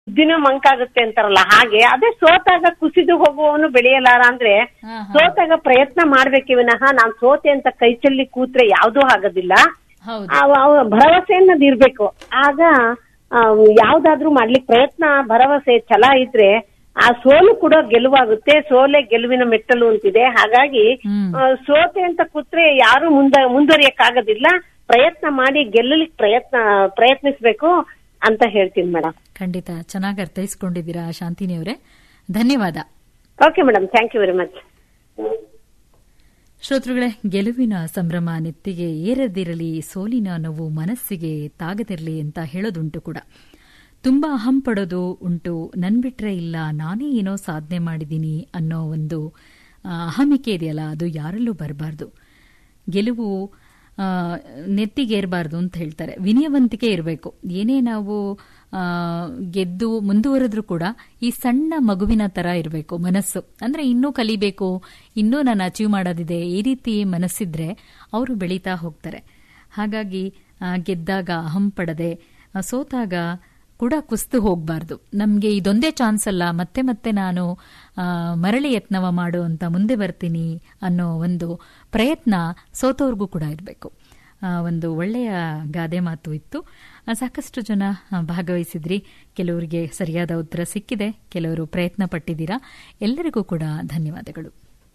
ಬುದ್ಧಿನೂ ಮಂಕಾಗುತ್ತೆ ಅಂತಾರಲ್ಲ ಹಾಗೆ ಅದೇ ಸೋತಾಗ ಕುಸಿದು ಹೋಗುವವನು ಬೆಳೆಯಲಾರ ಅಂದ್ರೆ ಹಾ, ಹಾ. ಸೋತಾಗ ಪ್ರಯತ್ನ ಮಾಡ್ಬೇಕೆ ವಿನಃ ನಾನ್ ಸೋತೆ ಅಂತ ಕೈ ಚೆಲ್ಲಿ ಕೂತ್ರೆ ಯಾವ್ದೂ ಆಗೋದಿಲ್ಲ ಹೌದು ಅವ- ಅವ ಭರವಸೆ ಅನ್ನೋದು ಇರ್ಬೇಕು ಆಗ ಆ, ಯಾವ್ದಾದ್ರೂ ಮಾಡ್ಲಿಕ್ಕೆ ಪ್ರಯತ್ನ ಭರವಸೆ ಛಲ ಇದ್ರೆ ಆ ಸೋಲು ಕೂಡ ಗೆಲುವಾಗುತ್ತೆ ಸೋಲೆ ಗೆಲುವಿನ ಮೆಟ್ಟಲು ಅಂತಿದೆ ಹಾಗಾಗಿ ಹ್ಮ್. ಆ, ಸೋತೆ ಅಂತ ಕೂತ್ರೆ ಯಾರು ಮುಂದ ಮುಂದುವರಿಯಕ್ ಆಗೋದಿಲ್ಲ ಪ್ರಯತ್ನ ಮಾಡಿ ಗೆಲ್ಲಲಿಕ್ಕೆ ಪ್ರಯತ್ನ ಪ್ರಯತ್ನಿಸ್ಬೇಕು ಅಂತ ಹೇಳ್ತೀನಿ ಮೇಡಮ್ ಖಂಡಿತ ಚೆನ್ನಾಗಿ ಅರ್ಥೈಸ್ಕೊಂಡಿದ್ದೀರಾ ಶಾಂತಿನಿ ಅವರೇ ಧನ್ಯವಾದ okay madam thank you very much ಶ್ರೋತೃಗಳೇ ಗೆಲುವಿನ ಸಂಭ್ರಮ ನೆತ್ತಿಗೆ ಏರದಿರಲಿ ಸೋಲಿನ ನೋವು ಮನಸ್ಸಿಗೆ ತಾಗದಿರಲಿ ಅಂತ ಹೇಳೋದುಂಟು ಕೂಡ ತುಂಬಾ ಅಹಂ ಪಡೋದು ಉಂಟು ನನ್ ಬಿಟ್ರೆ ಇಲ್ಲ ನಾನೇ ಏನೋ ಸಾಧನೆ ಮಾಡಿದ್ದೀನಿ ಅನ್ನೋ ಒಂದು ಆ, ಅಹಮಿಕೆ ಇದೆಯಲ್ಲ ಅದು ಯಾರಲ್ಲೂ ಬರಬಾರ್ದು ಗೆಲುವು ಆ, ನೆತ್ತಿಗೇರಬಾರ್ದು ಅಂತ ಹೇಳ್ತಾರೆ ವಿನಯವಂತಿಕೆ ಇರಬೇಕು ಏನೇ ನಾವು ಆ, ಗೆದ್ದು ಮುಂದುವರೆದ್ರೂ ಕೂಡ ಈ ಸಣ್ಣ ಮಗುವಿನ ತರ ಇರಬೇಕು ಮನಸ್ಸು ಅಂದ್ರೆ ಇನ್ನೂ ಕಲಿಬೇಕು ಇನ್ನೂ ನಾನು ಅಚೀವ್ ಮಾಡೋದಿದೆ ಈ ರೀತಿ ಮನಸ್ಸಿದ್ರೆ ಅವರು ಬೆಳೀತಾ ಹೋಗ್ತಾರೆ ಹಾಗಾಗಿ ಆ, ಗೆದ್ದಾಗ ಅಹಂ ಪಡದೆ ಆ, ಸೋತಾಗ ಕೂಡ ಕುಸ್ತು ಹೋಗಬಾರ್ದು ನಮಗೆ ಇದೊಂದೇ ಚಾನ್ಸ್ ಅಲ್ಲ ಮತ್ತೆ ಮತ್ತೆ ನಾನು ಆ, ಮರಳಿ ಯತ್ನವ ಮಾಡು ಅಂತ ಮುಂದೆ ಬರ್ತೀನಿ ಅನ್ನೋ ಒಂದು ಪ್ರಯತ್ನ ಸೋತವ್ರಿಗೂ ಕೂಡ ಇರಬೇಕು ಒಂದು ಒಳ್ಳೆಯ ಗಾದೆ ಮಾತು ಇತ್ತು ಆ, ಸಾಕಷ್ಟು ಜನ ಆ, ಭಾಗವಹಿಸಿದ್ರಿ ಕೆಲವರಿಗೆ ಸರಿಯಾದ ಉತ್ತರ ಸಿಕ್ಕಿದೆ ಕೆಲವರು ಪ್ರಯತ್ನ ಪಟ್ಟಿದ್ದೀರಾ ಎಲ್ಲರಿಗೂ ಕೂಡ ಧನ್ಯವಾದಗಳು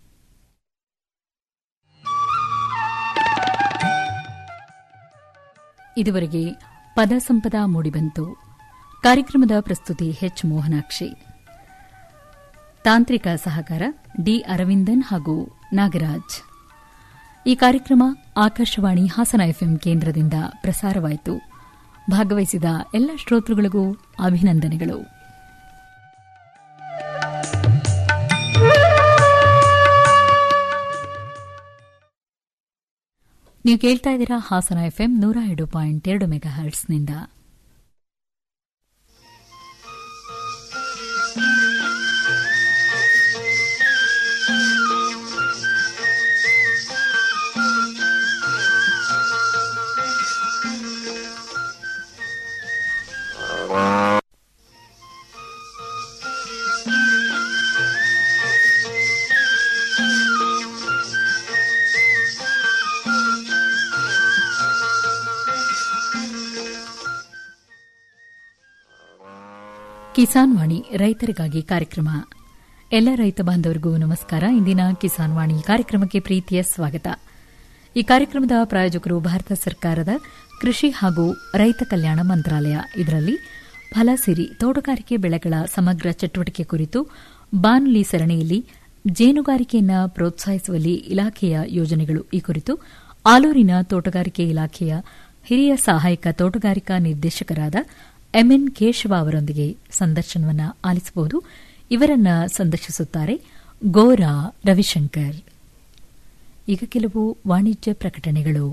ಇದುವರೆಗೆ ಪದ ಸಂಪದ ಮೂಡಿಬಂತು ಕಾರ್ಯಕ್ರಮದ ಪ್ರಸ್ತುತಿ ಎಚ್ ಮೋಹನಾಕ್ಷಿ ತಾಂತ್ರಿಕ ಸಹಕಾರ ಡಿ ಅರವಿಂದನ್ ಹಾಗೂ ನಾಗರಾಜ್ ಈ ಕಾರ್ಯಕ್ರಮ ಆಕಾಶವಾಣಿ ಹಾಸನ ಎಫ್ಎಂ ಕೇಂದ್ರದಿಂದ ಪ್ರಸಾರವಾಯಿತು ಭಾಗವಹಿಸಿದ ಎಲ್ಲ ಶ್ರೋತೃಗಳಿಗೂ ಅಭಿನಂದನೆಗಳು ನೀವು ಕೇಳ್ತಾ ಇದ್ದೀರಾ ಹಾಸನ ಎಫ್ಎಂ ನೂರ ಎರಡು ಪಾಯಿಂಟ್ ಎರಡು ಮೆಗಾ ಹರ್ಟ್ಸ್ನಿಂದ ಕಿಸಾನ್ ವಾಣಿ ರೈತರಿಗಾಗಿ ಕಾರ್ಯಕ್ರಮ ಎಲ್ಲ ರೈತ ಬಾಂಧವರಿಗೂ ನಮಸ್ಕಾರ ಇಂದಿನ ಕಿಸಾನ್ ವಾಣಿ ಕಾರ್ಯಕ್ರಮಕ್ಕೆ ಪ್ರೀತಿಯ ಸ್ವಾಗತ ಈ ಕಾರ್ಯಕ್ರಮದ ಪ್ರಾಯೋಜಕರು ಭಾರತ ಸರ್ಕಾರದ ಕೃಷಿ ಹಾಗೂ ರೈತ ಕಲ್ಯಾಣ ಮಂತ್ರಾಲಯ ಇದರಲ್ಲಿ ಫಲಸಿರಿ ತೋಟಗಾರಿಕೆ ಬೆಳೆಗಳ ಸಮಗ್ರ ಚಟುವಟಿಕೆ ಕುರಿತು ಬಾನುಲಿ ಸರಣಿಯಲ್ಲಿ ಜೇನುಗಾರಿಕೆಯನ್ನು ಪ್ರೋತ್ಸಾಹಿಸುವಲ್ಲಿ ಇಲಾಖೆಯ ಯೋಜನೆಗಳು ಈ ಕುರಿತು ಆಲೂರಿನ ತೋಟಗಾರಿಕೆ ಇಲಾಖೆಯ ಹಿರಿಯ ಸಹಾಯಕ ತೋಟಗಾರಿಕಾ ನಿರ್ದೇಶಕರಾದ ಎಂಎನ್ ಕೇಶವ ಅವರೊಂದಿಗೆ ಸಂದರ್ಶನವನ್ನು ಆಲಿಸಬಹುದು ಇವರನ್ನ ಸಂದರ್ಶಿಸುತ್ತಾರೆ ಗೋರಾ ರವಿಶಂಕರ್ ಈಗ ಕೆಲವು ವಾಣಿಜ್ಯ ಪ್ರಕಟಣೆಗಳು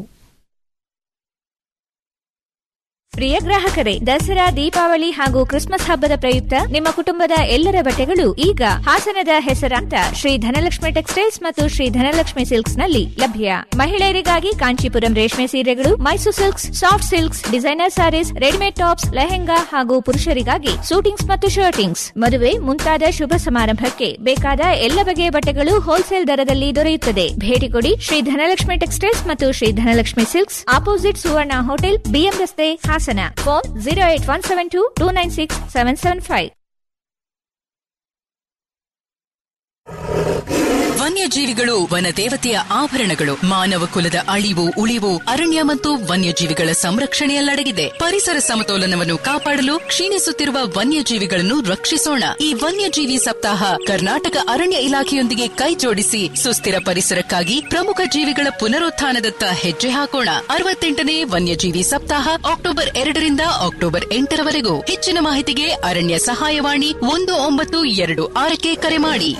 ಪ್ರಿಯ ಗ್ರಾಹಕರೇ ದಸರಾ ದೀಪಾವಳಿ ಹಾಗೂ ಕ್ರಿಸ್ಮಸ್ ಹಬ್ಬದ ಪ್ರಯುಕ್ತ ನಿಮ್ಮ ಕುಟುಂಬದ ಎಲ್ಲರ ಬಟ್ಟೆಗಳು ಈಗ ಹಾಸನದ ಹೆಸರಾಂತ ಶ್ರೀ ಧನಲಕ್ಷ್ಮಿ ಟೆಕ್ಸ್ಟೈಲ್ಸ್ ಮತ್ತು ಶ್ರೀ ಧನಲಕ್ಷ್ಮಿ ಸಿಲ್ಕ್ಸ್ ನಲ್ಲಿ ಲಭ್ಯ ಮಹಿಳೆಯರಿಗಾಗಿ ಕಾಂಚೀಪುರಂ ರೇಷ್ಮೆ ಸೀರೆಗಳು Mysore silks soft silks designer sarees readymade tops lehenga ಹಾಗೂ ಪುರುಷರಿಗಾಗಿ ಸೂಟಿಂಗ್ಸ್ ಮತ್ತು ಶರ್ಟಿಂಗ್ಸ್ ಮದುವೆ ಮುಂತಾದ ಶುಭ ಸಮಾರಂಭಕ್ಕೆ ಬೇಕಾದ ಎಲ್ಲ ಬಗೆಯ ಬಟ್ಟೆಗಳು ಹೋಲ್ಸೇಲ್ ದರದಲ್ಲಿ ದೊರೆಯುತ್ತದೆ ಭೇಟಿ ಕೊಡಿ ಶ್ರೀ ಧನಲಕ್ಷ್ಮಿ ಟೆಕ್ಸ್ಟೈಲ್ಸ್ ಮತ್ತು Shri Dhanalakshmi silks opposite Suvarna hotel B ರಸ್ತೆ Hassan phone zero eight one seven two two nine six seven seven five ವನ್ಯಜೀವಿಗಳು ವನದೇವತೆಯ ಆಭರಣಗಳು ಮಾನವ ಕುಲದ ಅಳಿವು ಉಳಿವು ಅರಣ್ಯ ಮತ್ತು ವನ್ಯಜೀವಿಗಳ ಸಂರಕ್ಷಣೆಯಲ್ಲಡಗಿದೆ ಪರಿಸರ ಸಮತೋಲನವನ್ನು ಕಾಪಾಡಲು ಕ್ಷೀಣಿಸುತ್ತಿರುವ ವನ್ಯಜೀವಿಗಳನ್ನು ರಕ್ಷಿಸೋಣ ಈ ವನ್ಯಜೀವಿ ಸಪ್ತಾಹ ಕರ್ನಾಟಕ ಅರಣ್ಯ ಇಲಾಖೆಯೊಂದಿಗೆ ಕೈಜೋಡಿಸಿ ಸುಸ್ಥಿರ ಪರಿಸರಕ್ಕಾಗಿ ಪ್ರಮುಖ ಜೀವಿಗಳ ಪುನರುತ್ಥಾನದತ್ತ ಹೆಜ್ಜೆ ಹಾಕೋಣ ಅರವತ್ತೆಂಟನೇ ವನ್ಯಜೀವಿ ಸಪ್ತಾಹ ಅಕ್ಟೋಬರ್ ಎರಡರಿಂದ ಅಕ್ಟೋಬರ್ ಎಂಟರವರೆಗೂ ಹೆಚ್ಚಿನ ಮಾಹಿತಿಗೆ ಅರಣ್ಯ ಸಹಾಯವಾಣಿ ಒಂದು ಒಂಬತ್ತು ಎರಡು ಆರಕ್ಕೆ ಕರೆ ಮಾಡಿ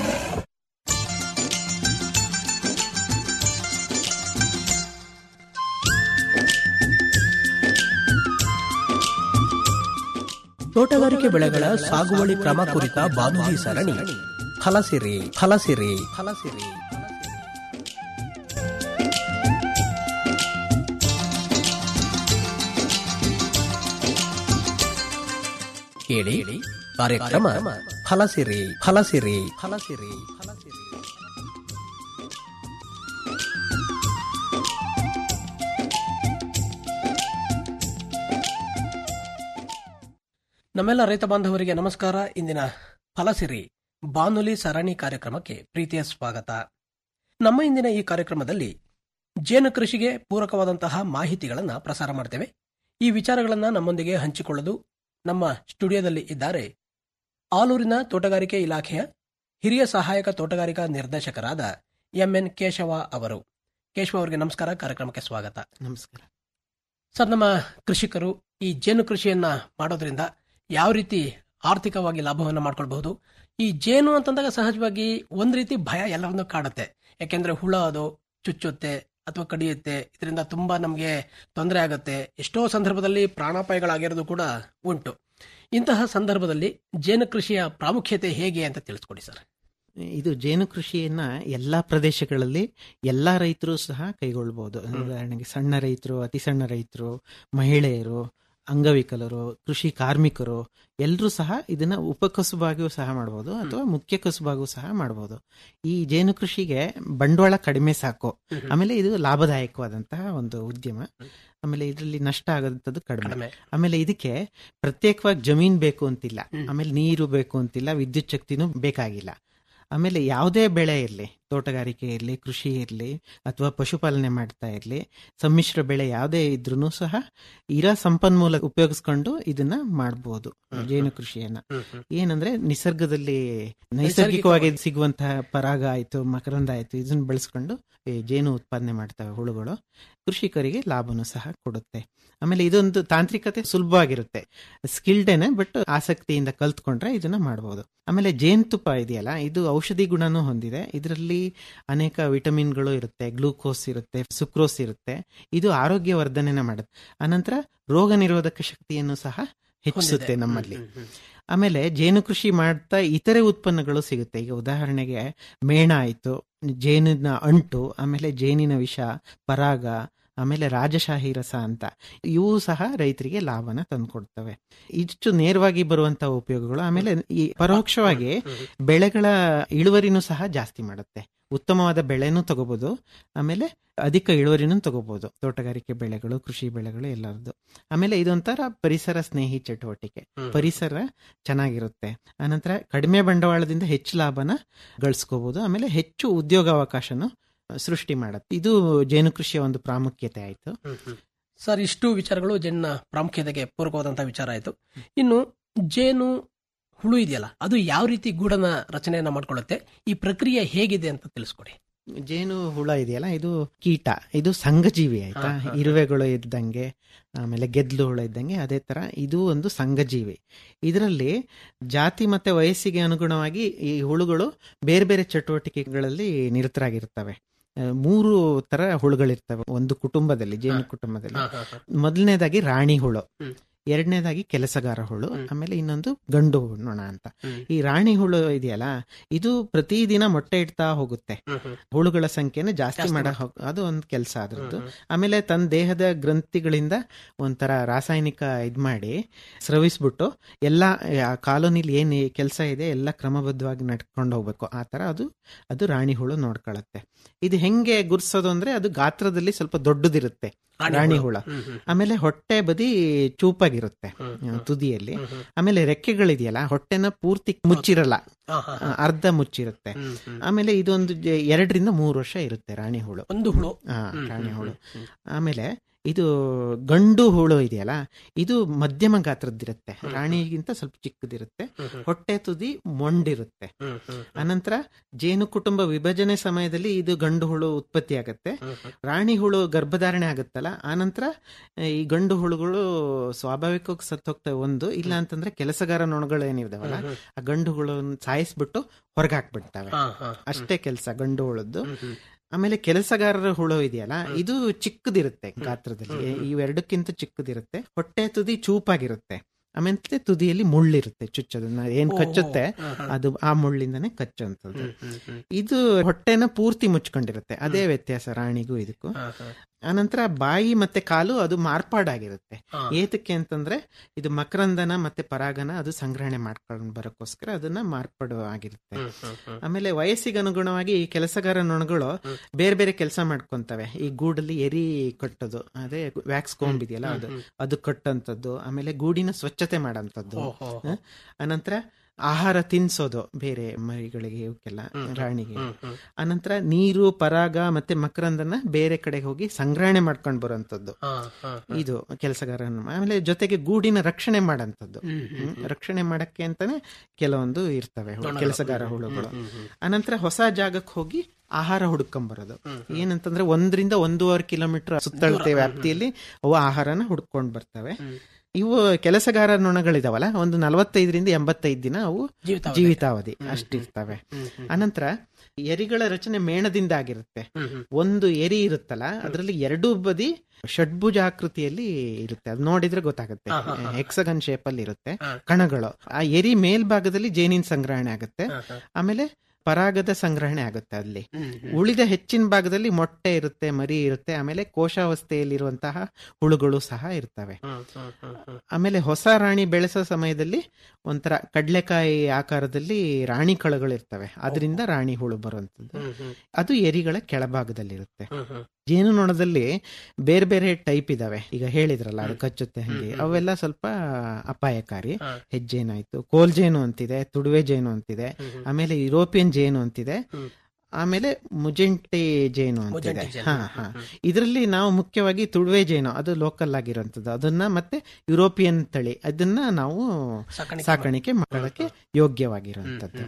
ತೋಟಗಾರಿಕೆ ಬೆಳೆಗಳ ಸಾಗುವಳಿ ಕ್ರಮ ಕುರಿತ ಬಾನುಲಿ ಸರಣಿ ಫಲಸಿರಿ ಫಲಸಿರಿ ಫಲಸಿರಿ ಕೇಳಿ ಕಾರ್ಯಕ್ರಮ ಫಲಸಿರಿ ಫಲಸಿರಿ ಫಲಸಿರಿ ಫಲಸಿರಿ ನಮ್ಮೆಲ್ಲ ರೈತ ಬಾಂಧವರಿಗೆ ನಮಸ್ಕಾರ ಇಂದಿನ ಫಲಸಿರಿ ಬಾನುಲಿ ಸರಣಿ ಕಾರ್ಯಕ್ರಮಕ್ಕೆ ಪ್ರೀತಿಯ ಸ್ವಾಗತ ನಮ್ಮ ಇಂದಿನ ಈ ಕಾರ್ಯಕ್ರಮದಲ್ಲಿ ಜೇನು ಕೃಷಿಗೆ ಪೂರಕವಾದಂತಹ ಮಾಹಿತಿಗಳನ್ನು ಪ್ರಸಾರ ಮಾಡ್ತೇವೆ ಈ ವಿಚಾರಗಳನ್ನು ನಮ್ಮೊಂದಿಗೆ ಹಂಚಿಕೊಳ್ಳಲು ನಮ್ಮ ಸ್ಟುಡಿಯೋದಲ್ಲಿ ಇದ್ದಾರೆ ಆಲೂರಿನ ತೋಟಗಾರಿಕೆ ಇಲಾಖೆಯ ಹಿರಿಯ ಸಹಾಯಕ ತೋಟಗಾರಿಕಾ ನಿರ್ದೇಶಕರಾದ ಎಂಎನ್ ಕೇಶವ ಅವರು ಕೇಶವ ಅವರಿಗೆ ನಮಸ್ಕಾರ ಕಾರ್ಯಕ್ರಮಕ್ಕೆ ಸ್ವಾಗತ ನಮಸ್ಕಾರ ಸರ್ ನಮ್ಮ ಕೃಷಿಕರು ಈ ಜೇನು ಕೃಷಿಯನ್ನ ಮಾಡೋದ್ರಿಂದ ಯಾವ ರೀತಿ ಆರ್ಥಿಕವಾಗಿ ಲಾಭವನ್ನ ಮಾಡ್ಕೊಳ್ಬಹುದು ಈ ಜೇನು ಅಂತಂದಾಗ ಸಹಜವಾಗಿ ಒಂದ್ ರೀತಿ ಭಯ ಎಲ್ಲರನ್ನೂ ಕಾಡುತ್ತೆ ಯಾಕೆಂದ್ರೆ ಹುಳ ಅದು ಚುಚ್ಚುತ್ತೆ ಅಥವಾ ಕಡಿಯುತ್ತೆ ಇದರಿಂದ ತುಂಬಾ ನಮಗೆ ತೊಂದರೆ ಆಗುತ್ತೆ ಎಷ್ಟೋ ಸಂದರ್ಭದಲ್ಲಿ ಪ್ರಾಣಾಪಾಯಗಳಾಗಿರೋದು ಕೂಡ ಉಂಟು ಇಂತಹ ಸಂದರ್ಭದಲ್ಲಿ ಜೇನು ಕೃಷಿಯ ಪ್ರಾಮುಖ್ಯತೆ ಹೇಗೆ ಅಂತ ತಿಳಿಸ್ಕೊಡಿ ಸರ್ ಇದು ಜೇನು ಕೃಷಿಯನ್ನ ಎಲ್ಲಾ ಪ್ರದೇಶಗಳಲ್ಲಿ ಎಲ್ಲಾ ರೈತರು ಸಹ ಕೈಗೊಳ್ಬಹುದು ಉದಾಹರಣೆಗೆ ಸಣ್ಣ ರೈತರು ಅತಿ ಸಣ್ಣ ರೈತರು ಮಹಿಳೆಯರು ಅಂಗವಿಕಲರು ಕೃಷಿ ಕಾರ್ಮಿಕರು ಎಲ್ಲರೂ ಸಹ ಇದನ್ನ ಉಪಕಸುಬಾಗಿಯೂ ಸಹ ಮಾಡಬಹುದು ಅಥವಾ ಮುಖ್ಯ ಕಸುಬಾಗೂ ಸಹ ಮಾಡಬಹುದು ಈ ಜೇನು ಕೃಷಿಗೆ ಬಂಡವಾಳ ಕಡಿಮೆ ಸಾಕು ಆಮೇಲೆ ಇದು ಲಾಭದಾಯಕವಾದಂತಹ ಒಂದು ಉದ್ಯಮ ಆಮೇಲೆ ಇದರಲ್ಲಿ ನಷ್ಟ ಆಗೋದಂಥದ್ದು ಕಡಿಮೆ ಕಡಿಮೆ ಆಮೇಲೆ ಇದಕ್ಕೆ ಪ್ರತ್ಯೇಕವಾಗಿ ಜಮೀನ್ ಬೇಕು ಅಂತಿಲ್ಲ ಆಮೇಲೆ ನೀರು ಬೇಕು ಅಂತಿಲ್ಲ ವಿದ್ಯುತ್ ಶಕ್ತಿನೂ ಬೇಕಾಗಿಲ್ಲ ಆಮೇಲೆ ಯಾವುದೇ ಬೆಳೆ ಇರಲಿ ತೋಟಗಾರಿಕೆ ಇರಲಿ ಕೃಷಿ ಇರಲಿ ಅಥವಾ ಪಶುಪಾಲನೆ ಮಾಡ್ತಾ ಇರಲಿ ಸಮ್ಮಿಶ್ರ ಬೆಳೆ ಯಾವುದೇ ಇದ್ರೂ ಸಹ ಇರೋ ಸಂಪನ್ಮೂಲ ಉಪಯೋಗಿಸ್ಕೊಂಡು ಇದನ್ನ ಮಾಡಬಹುದು ಜೇನು ಕೃಷಿಯನ್ನ ಏನಂದ್ರೆ ನಿಸರ್ಗದಲ್ಲಿ ನೈಸರ್ಗಿಕವಾಗಿ ಸಿಗುವಂತಹ ಪರಾಗ ಆಯ್ತು ಮಕರಂದ ಆಯ್ತು ಇದನ್ನ ಬಳಸ್ಕೊಂಡು ಈ ಜೇನು ಉತ್ಪಾದನೆ ಮಾಡ್ತವೆ ಹುಳುಗಳು ಕೃಷಿಕರಿಗೆ ಲಾಭನೂ ಸಹ ಕೊಡುತ್ತೆ ಆಮೇಲೆ ಇದೊಂದು ತಾಂತ್ರಿಕತೆ ಸುಲಭವಾಗಿರುತ್ತೆ ಸ್ಕಿಲ್ಡೇನೆ ಬಟ್ ಆಸಕ್ತಿಯಿಂದ ಕಲ್ತ್ಕೊಂಡ್ರೆ ಇದನ್ನ ಮಾಡಬಹುದು ಆಮೇಲೆ ಜೇನುತುಪ್ಪ ಇದೆಯಲ್ಲ ಇದು ಔಷಧಿ ಗುಣನೂ ಹೊಂದಿದೆ ಇದರಲ್ಲಿ ಅನೇಕ ವಿಟಮಿನ್ಗಳು ಇರುತ್ತೆ ಗ್ಲೂಕೋಸ್ ಇರುತ್ತೆ ಸುಕ್ರೋಸ್ ಇರುತ್ತೆ ಇದು ಆರೋಗ್ಯ ವರ್ಧನೆನ ಮಾಡುತ್ತೆ ಅನಂತರ ರೋಗ ನಿರೋಧಕ ಶಕ್ತಿಯನ್ನು ಸಹ ಹೆಚ್ಚಿಸುತ್ತೆ ನಮ್ಮಲ್ಲಿ ಆಮೇಲೆ ಜೇನು ಕೃಷಿ ಮಾಡ್ತಾ ಇತರೆ ಉತ್ಪನ್ನಗಳು ಸಿಗುತ್ತೆ ಈಗ ಉದಾಹರಣೆಗೆ ಮೇಣ ಆಯ್ತು ಜೇನಿನ ಅಂಟು ಆಮೇಲೆ ಜೇನಿನ ವಿಷ ಪರಾಗ ಆಮೇಲೆ ರಾಜಶಾಹಿ ರಸ ಅಂತ ಇವು ಸಹ ರೈತರಿಗೆ ಲಾಭನ ತಂದುಕೊಡ್ತವೆ ಇಷ್ಟು ನೇರವಾಗಿ ಬರುವಂತಹ ಉಪಯೋಗಗಳು ಆಮೇಲೆ ಈ ಪರೋಕ್ಷವಾಗಿ ಬೆಳೆಗಳ ಇಳುವರಿನೂ ಸಹ ಜಾಸ್ತಿ ಮಾಡುತ್ತೆ ಉತ್ತಮವಾದ ಬೆಳೆನೂ ತಗೋಬಹುದು ಆಮೇಲೆ ಅಧಿಕ ಇಳುವರಿನೂ ತಗೋಬಹುದು ತೋಟಗಾರಿಕೆ ಬೆಳೆಗಳು ಕೃಷಿ ಬೆಳೆಗಳು ಎಲ್ಲರದ್ದು ಆಮೇಲೆ ಇದೊಂಥರ ಪರಿಸರ ಸ್ನೇಹಿ ಚಟುವಟಿಕೆ ಪರಿಸರ ಚೆನ್ನಾಗಿರುತ್ತೆ ಆನಂತರ ಕಡಿಮೆ ಬಂಡವಾಳದಿಂದ ಹೆಚ್ಚು ಲಾಭನ ಗಳಿಸ್ಕೋಬಹುದು ಆಮೇಲೆ ಹೆಚ್ಚು ಉದ್ಯೋಗಾವಕಾಶನು ಸೃಷ್ಟಿ ಮಾಡುತ್ತೆ ಇದು ಜೇನು ಕೃಷಿಯ ಒಂದು ಪ್ರಾಮುಖ್ಯತೆ ಆಯ್ತು ಸರ್ ಇಷ್ಟು ವಿಚಾರಗಳು ಜೇನಿನ ಪ್ರಾಮುಖ್ಯತೆಗೆ ಪೂರಕವಾದಂತಹ ವಿಚಾರ ಆಯ್ತು ಇನ್ನು ಜೇನು ಹುಳು ಇದೆಯಲ್ಲ ಅದು ಯಾವ ರೀತಿ ಗೂಡನ ರಚನೆಯನ್ನ ಮಾಡ್ಕೊಳ್ಳುತ್ತೆ ಈ ಪ್ರಕ್ರಿಯೆ ಹೇಗಿದೆ ಅಂತ ತಿಳಿಸ್ಕೊಡಿ ಜೇನು ಹುಳ ಇದೆಯಲ್ಲ ಇದು ಕೀಟ ಇದು ಸಂಘಜೀವಿ ಆಯ್ತಾ ಇರುವೆಗಳು ಇದ್ದಂಗೆ ಆಮೇಲೆ ಗೆದ್ಲು ಹುಳ ಇದ್ದಂಗೆ ಅದೇ ತರ ಇದು ಒಂದು ಸಂಘಜೀವಿ ಇದರಲ್ಲಿ ಜಾತಿ ಮತ್ತೆ ವಯಸ್ಸಿಗೆ ಅನುಗುಣವಾಗಿ ಈ ಹುಳುಗಳು ಬೇರೆ ಬೇರೆ ಚಟುವಟಿಕೆಗಳಲ್ಲಿ ನಿರತರಾಗಿರ್ತವೆ ಆ, ಮೂರು ತರ ಹುಳುಗಳಿರ್ತವೆ ಒಂದು ಕುಟುಂಬದಲ್ಲಿ ಜೇನು ಕುಟುಂಬದಲ್ಲಿ ಮೊದಲನೇದಾಗಿ ರಾಣಿ ಹುಳು ಹ್ಮ್. ಎರಡನೇದಾಗಿ ಕೆಲಸಗಾರ ಹುಳು ಹ್ಮ್. ಆಮೇಲೆ ಇನ್ನೊಂದು ಗಂಡು ನೊಣ ಅಂತ ಹ್ಮ್. ಈ ರಾಣಿ ಹುಳು ಇದೆಯಲ್ಲ ಇದು ಪ್ರತಿದಿನ ಮೊಟ್ಟೆ ಇಡ್ತಾ ಹೋಗುತ್ತೆ ಹುಳುಗಳ ಸಂಖ್ಯೆನ ಜಾಸ್ತಿ ಜಾಸ್ತಿ ಮಾಡ ಮಾಡ್ತಾ- ಅದು ಒಂದು ಕೆಲಸ ಅದ್ರದ್ದು ಆಮೇಲೆ ತನ್ನ ದೇಹದ ಗ್ರಂಥಿಗಳಿಂದ ಒಂಥರ ರಾಸಾಯನಿಕ ಇದ್ ಮಾಡಿ ಸ್ರವಿಸ್ಬಿಟ್ಟು ಎಲ್ಲ ಕಾಲೋನಿಲಿ ಏನ್ ಕೆಲಸ ಇದೆ ಎಲ್ಲ ಕ್ರಮಬದ್ಧವಾಗಿ ನಡ್ಕೊಂಡು ಹೋಗ್ಬೇಕು ಆ ತರ ಅದು ಅದು ರಾಣಿ ಹುಳು ನೋಡ್ಕೊಳತ್ತೆ ಇದು ಹೆಂಗೆ ಗುರ್ಸೋದು ಅಂದ್ರೆ ಅದು ಗಾತ್ರದಲ್ಲಿ ಸ್ವಲ್ಪ ದೊಡ್ಡದಿರುತ್ತೆ ರಾಣಿ ಹುಳ ಆಮೇಲೆ ಹೊಟ್ಟೆ ಬದಿ ಚೂಪಾಗಿರುತ್ತೆ ಆ, ತುದಿಯಲ್ಲಿ ಆಮೇಲೆ ರೆಕ್ಕೆಗಳಿದೆಯಲ್ಲ ಹೊಟ್ಟೆನ ಪೂರ್ತಿ ಮುಚ್ಚಿರಲ್ಲ ಆ, ಅರ್ಧ ಮುಚ್ಚಿರುತ್ತೆ ಆಮೇಲೆ ಇದೊಂದು ಜ- ಎರಡರಿಂದ ಮೂರು ವರ್ಷ ಇರುತ್ತೆ ರಾಣಿ ಹುಳು ಒಂದು ಹುಳು ಆ, ರಾಣಿ ಹುಳು ಆಮೇಲೆ ಇದು ಗಂಡು ಹುಳು ಇದೆಯಲ್ಲ ಇದು ಮಧ್ಯಮ ಗಾತ್ರದ್ದಿರುತ್ತೆ ರಾಣಿಗಿಂತ ಸ್ವಲ್ಪ ಚಿಕ್ಕದಿರುತ್ತೆ ಹೊಟ್ಟೆ ತುದಿ ಮೊಂಡಿರುತ್ತೆ ಅನಂತರ ಜೇನು ಕುಟುಂಬ ವಿಭಜನೆ ಸಮಯದಲ್ಲಿ ಇದು ಗಂಡು ಹುಳು ಉತ್ಪತ್ತಿ ಆಗುತ್ತೆ ರಾಣಿ ಹುಳು ಗರ್ಭಧಾರಣೆ ಆಗುತ್ತಲ್ಲ ಆನಂತರ ಆ, ಈ ಗಂಡು ಹುಳುಗಳು ಸ್ವಾಭಾವಿಕವಾಗಿ ಸತ್ತೋಗ್ತವೆ ಒಂದು ಇಲ್ಲ ಅಂತಂದ್ರೆ ಕೆಲಸಗಾರ ನೊಣಗಳು ಏನಿದಾವಲ್ಲ ಆ ಗಂಡು ಹುಳು ಸಾಯಿಸ್ಬಿಟ್ಟು ಹೊರಗೆ ಹಾಕ್ಬಿಡ್ತವೆ ಅಷ್ಟೇ ಕೆಲಸ ಗಂಡು ಹುಳದ್ದು ಆಮೇಲೆ ಕೆಲಸಗಾರರ ಹುಳು ಇದೆಯಲ್ಲ ಇದು ಚಿಕ್ಕದಿರುತ್ತೆ ಗಾತ್ರದಲ್ಲಿ ಇವೆರಡಕ್ಕಿಂತ ಚಿಕ್ಕದಿರುತ್ತೆ ಹೊಟ್ಟೆ ತುದಿ ಚೂಪಾಗಿರುತ್ತೆ ಆಮೇಲೆ ತುದಿಯಲ್ಲಿ ಮುಳ್ಳಿರುತ್ತೆ ಚುಚ್ಚೋದನ್ನ ಏನ್ ಕಚ್ಚುತ್ತೆ ಅದು ಆ ಮುಳ್ಳಿಂದನೇ ಕಚ್ಚುವಂಥದ್ದು ಇದು ಹೊಟ್ಟೆನ ಪೂರ್ತಿ ಮುಚ್ಕೊಂಡಿರುತ್ತೆ ಅದೇ ವ್ಯತ್ಯಾಸ ರಾಣಿಗೂ ಇದಕ್ಕೂ ಆನಂತರ ಬಾಯಿ ಮತ್ತೆ ಕಾಲು ಅದು ಮಾರ್ಪಾಡಾಗಿರುತ್ತೆ ಹಾ. ಏತಕ್ಕೆ ಅಂತಂದ್ರೆ ಇದು ಮಕರಂದನ ಮತ್ತೆ ಪರಾಗನ ಅದು ಸಂಗ್ರಹಣೆ ಮಾಡ್ಕೊಂಡು ಬರೋಕ್ಕೋಸ್ಕರ ಅದನ್ನ ಮಾರ್ಪಾಡು ಆಗಿರುತ್ತೆ ಹ್ಮ್, ಹ್ಮ್, ಹ್ಮ್. ಆಮೇಲೆ ವಯಸ್ಸಿಗೆ ಅನುಗುಣವಾಗಿ ಈ ಕೆಲಸಗಾರ ನೊಣಗಳು ಬೇರೆ ಬೇರೆ ಕೆಲಸ ಮಾಡ್ಕೊಂತವೆ ಈ ಗೂಡಲ್ಲಿ ಎರಿ ಕಟ್ಟೋದು ಅದೇ ವ್ಯಾಕ್ಸ್ ಕೊಂಬ್ ಇದೆಯಲ್ಲ ಅದು ಅದು ಕಟ್ಟಂತದ್ದು ಆಮೇಲೆ ಗೂಡಿನ ಸ್ವಚ್ಛತೆ ಮಾಡಂತದ್ದು ಓಹೋ. ಹ? ಅನಂತರ ಆಹಾರ ತಿನ್ಸೋದು ಬೇರೆ ಮರಿಗಳಿಗೆ ಇವಕ್ಕೆಲ್ಲ ರಾಣಿಗೆ ಅನಂತರ ನೀರು ಪರಾಗ ಮತ್ತೆ ಮಕರಂದನ ಬೇರೆ ಕಡೆಗೆ ಹೋಗಿ ಸಂಗ್ರಹಣೆ ಮಾಡ್ಕೊಂಡು ಬರೋಂಥದ್ದು ಹಾ, ಹಾ. ಇದು ಕೆಲಸಗಾರ ಆಮೇಲೆ ಜೊತೆಗೆ ಗೂಡಿನ ರಕ್ಷಣೆ ಮಾಡಂತದ್ದು ಹ್ಮ್. ರಕ್ಷಣೆ ಮಾಡಕ್ಕೆ ಅಂತಾನೆ ಕೆಲವೊಂದು ಇರ್ತವೆ ಹು- ಕೆಲಸಗಾರ ಹುಳುಗಳು ಅನಂತರ ಹೊಸ ಜಾಗಕ್ಕೆ ಹೋಗಿ ಆಹಾರ ಹುಡ್ಕೊಂಬರೋದು ಏನಂತಂದ್ರೆ ಒಂದರಿಂದ ಒಂದೂವರೆ ಕಿಲೋಮೀಟರ್ ಸುತ್ತಳತೆ ವ್ಯಾಪ್ತಿಯಲ್ಲಿ ಅವು ಆಹಾರನ ಹುಡ್ಕೊಂಡ್ ಬರ್ತವೆ ಇವು ಕೆಲಸಗಾರ ನೊಣಗಳಿದಾವಲ್ಲ ಒಂದು ನಲವತ್ತೈದರಿಂದ ಎಂಬತ್ತೈದು ದಿನ ಅವು ಜೀವಿತಾವಧಿ. ಜೀವಿತಾವಧಿ ಅಷ್ಟಿರ್ತವೆ ಅನಂತರ ಎರಿಗಳ ರಚನೆ ಮೇಣದಿಂದ ಆಗಿರುತ್ತೆ ಒಂದು ಎರಿ ಇರುತ್ತಲ್ಲ ಅದರಲ್ಲಿ ಎರಡೂ ಬದಿ ಷಡ್ಭುಜಾಕೃತಿಯಲ್ಲಿ ಇರುತ್ತೆ ಅದು ನೋಡಿದ್ರೆ ಗೊತ್ತಾಗುತ್ತೆ ಹೆಕ್ಸಗನ್ ಶೇಪ್ ಅಲ್ಲಿ ಇರುತ್ತೆ ಕಣಗಳು ಆ ಎರಿ ಮೇಲ್ಭಾಗದಲ್ಲಿ ಜೇನಿನ ಸಂಗ್ರಹಣೆ ಆಗುತ್ತೆ ಆಮೇಲೆ ಪರಾಗದ ಸಂಗ್ರಹಣೆ ಆಗುತ್ತೆ ಅಲ್ಲಿ ಉಳಿದ ಹೆಚ್ಚಿನ ಭಾಗದಲ್ಲಿ ಮೊಟ್ಟೆ ಇರುತ್ತೆ ಮರಿ ಇರುತ್ತೆ ಆಮೇಲೆ ಕೋಶಾವಸ್ಥೆಯಲ್ಲಿರುವಂತಹ ಹುಳುಗಳು ಸಹ ಇರ್ತವೆ ಆಮೇಲೆ ಹೊಸ ರಾಣಿ ಬೆಳೆಸೋ ಸಮಯದಲ್ಲಿ ಒಂಥರ ಕಡ್ಲೆಕಾಯಿ ಆಕಾರದಲ್ಲಿ ರಾಣಿ ಕಳಗಳು ಇರ್ತವೆ ಅದರಿಂದ ರಾಣಿ ಹುಳು ಬರುವಂತದ್ದು ಅದು ಎರಿಗಳ ಕೆಳಭಾಗದಲ್ಲಿರುತ್ತೆ ಜೇನುನೊಣದಲ್ಲಿ ಬೇರೆ ಬೇರೆ ಟೈಪ್ ಇದಾವೆ ಈಗ ಹೇಳಿದ್ರಲ್ಲ ಅದು ಕಚ್ಚುತ್ತೆ ಹಂಗೆ ಅವೆಲ್ಲ ಸ್ವಲ್ಪ ಅಪಾಯಕಾರಿ ಹೆಜ್ಜೇನಾಯ್ತು ಕೋಲ್ ಜೇನು ಅಂತಿದೆ ತುಡುವೆ ಜೇನು ಅಂತಿದೆ ಆಮೇಲೆ ಯುರೋಪಿಯನ್ ಜೇನು ಅಂತಿದೆ ಆಮೇಲೆ ಮುಜೆಂಟಿ ಜೇನು ಅಂತಿದೆ ಮುಜೆಂಟಿ ಜೇನು. ಹಾ ಹಾ ಇದರಲ್ಲಿ ನಾವು ಮುಖ್ಯವಾಗಿ ತುಡುವೆ ಜೇನು ಅದು ಲೋಕಲ್ ಆಗಿರೋಂಥದ್ದು ಅದನ್ನ ಮತ್ತೆ ಯುರೋಪಿಯನ್ ತಳಿ ಅದನ್ನ ನಾವು ಸಾಕಾಣಿಕೆ ಸಾಕಾಣಿಕೆ ಮಾಡೋಕ್ಕೆ ಯೋಗ್ಯವಾಗಿರುವಂತದ್ದು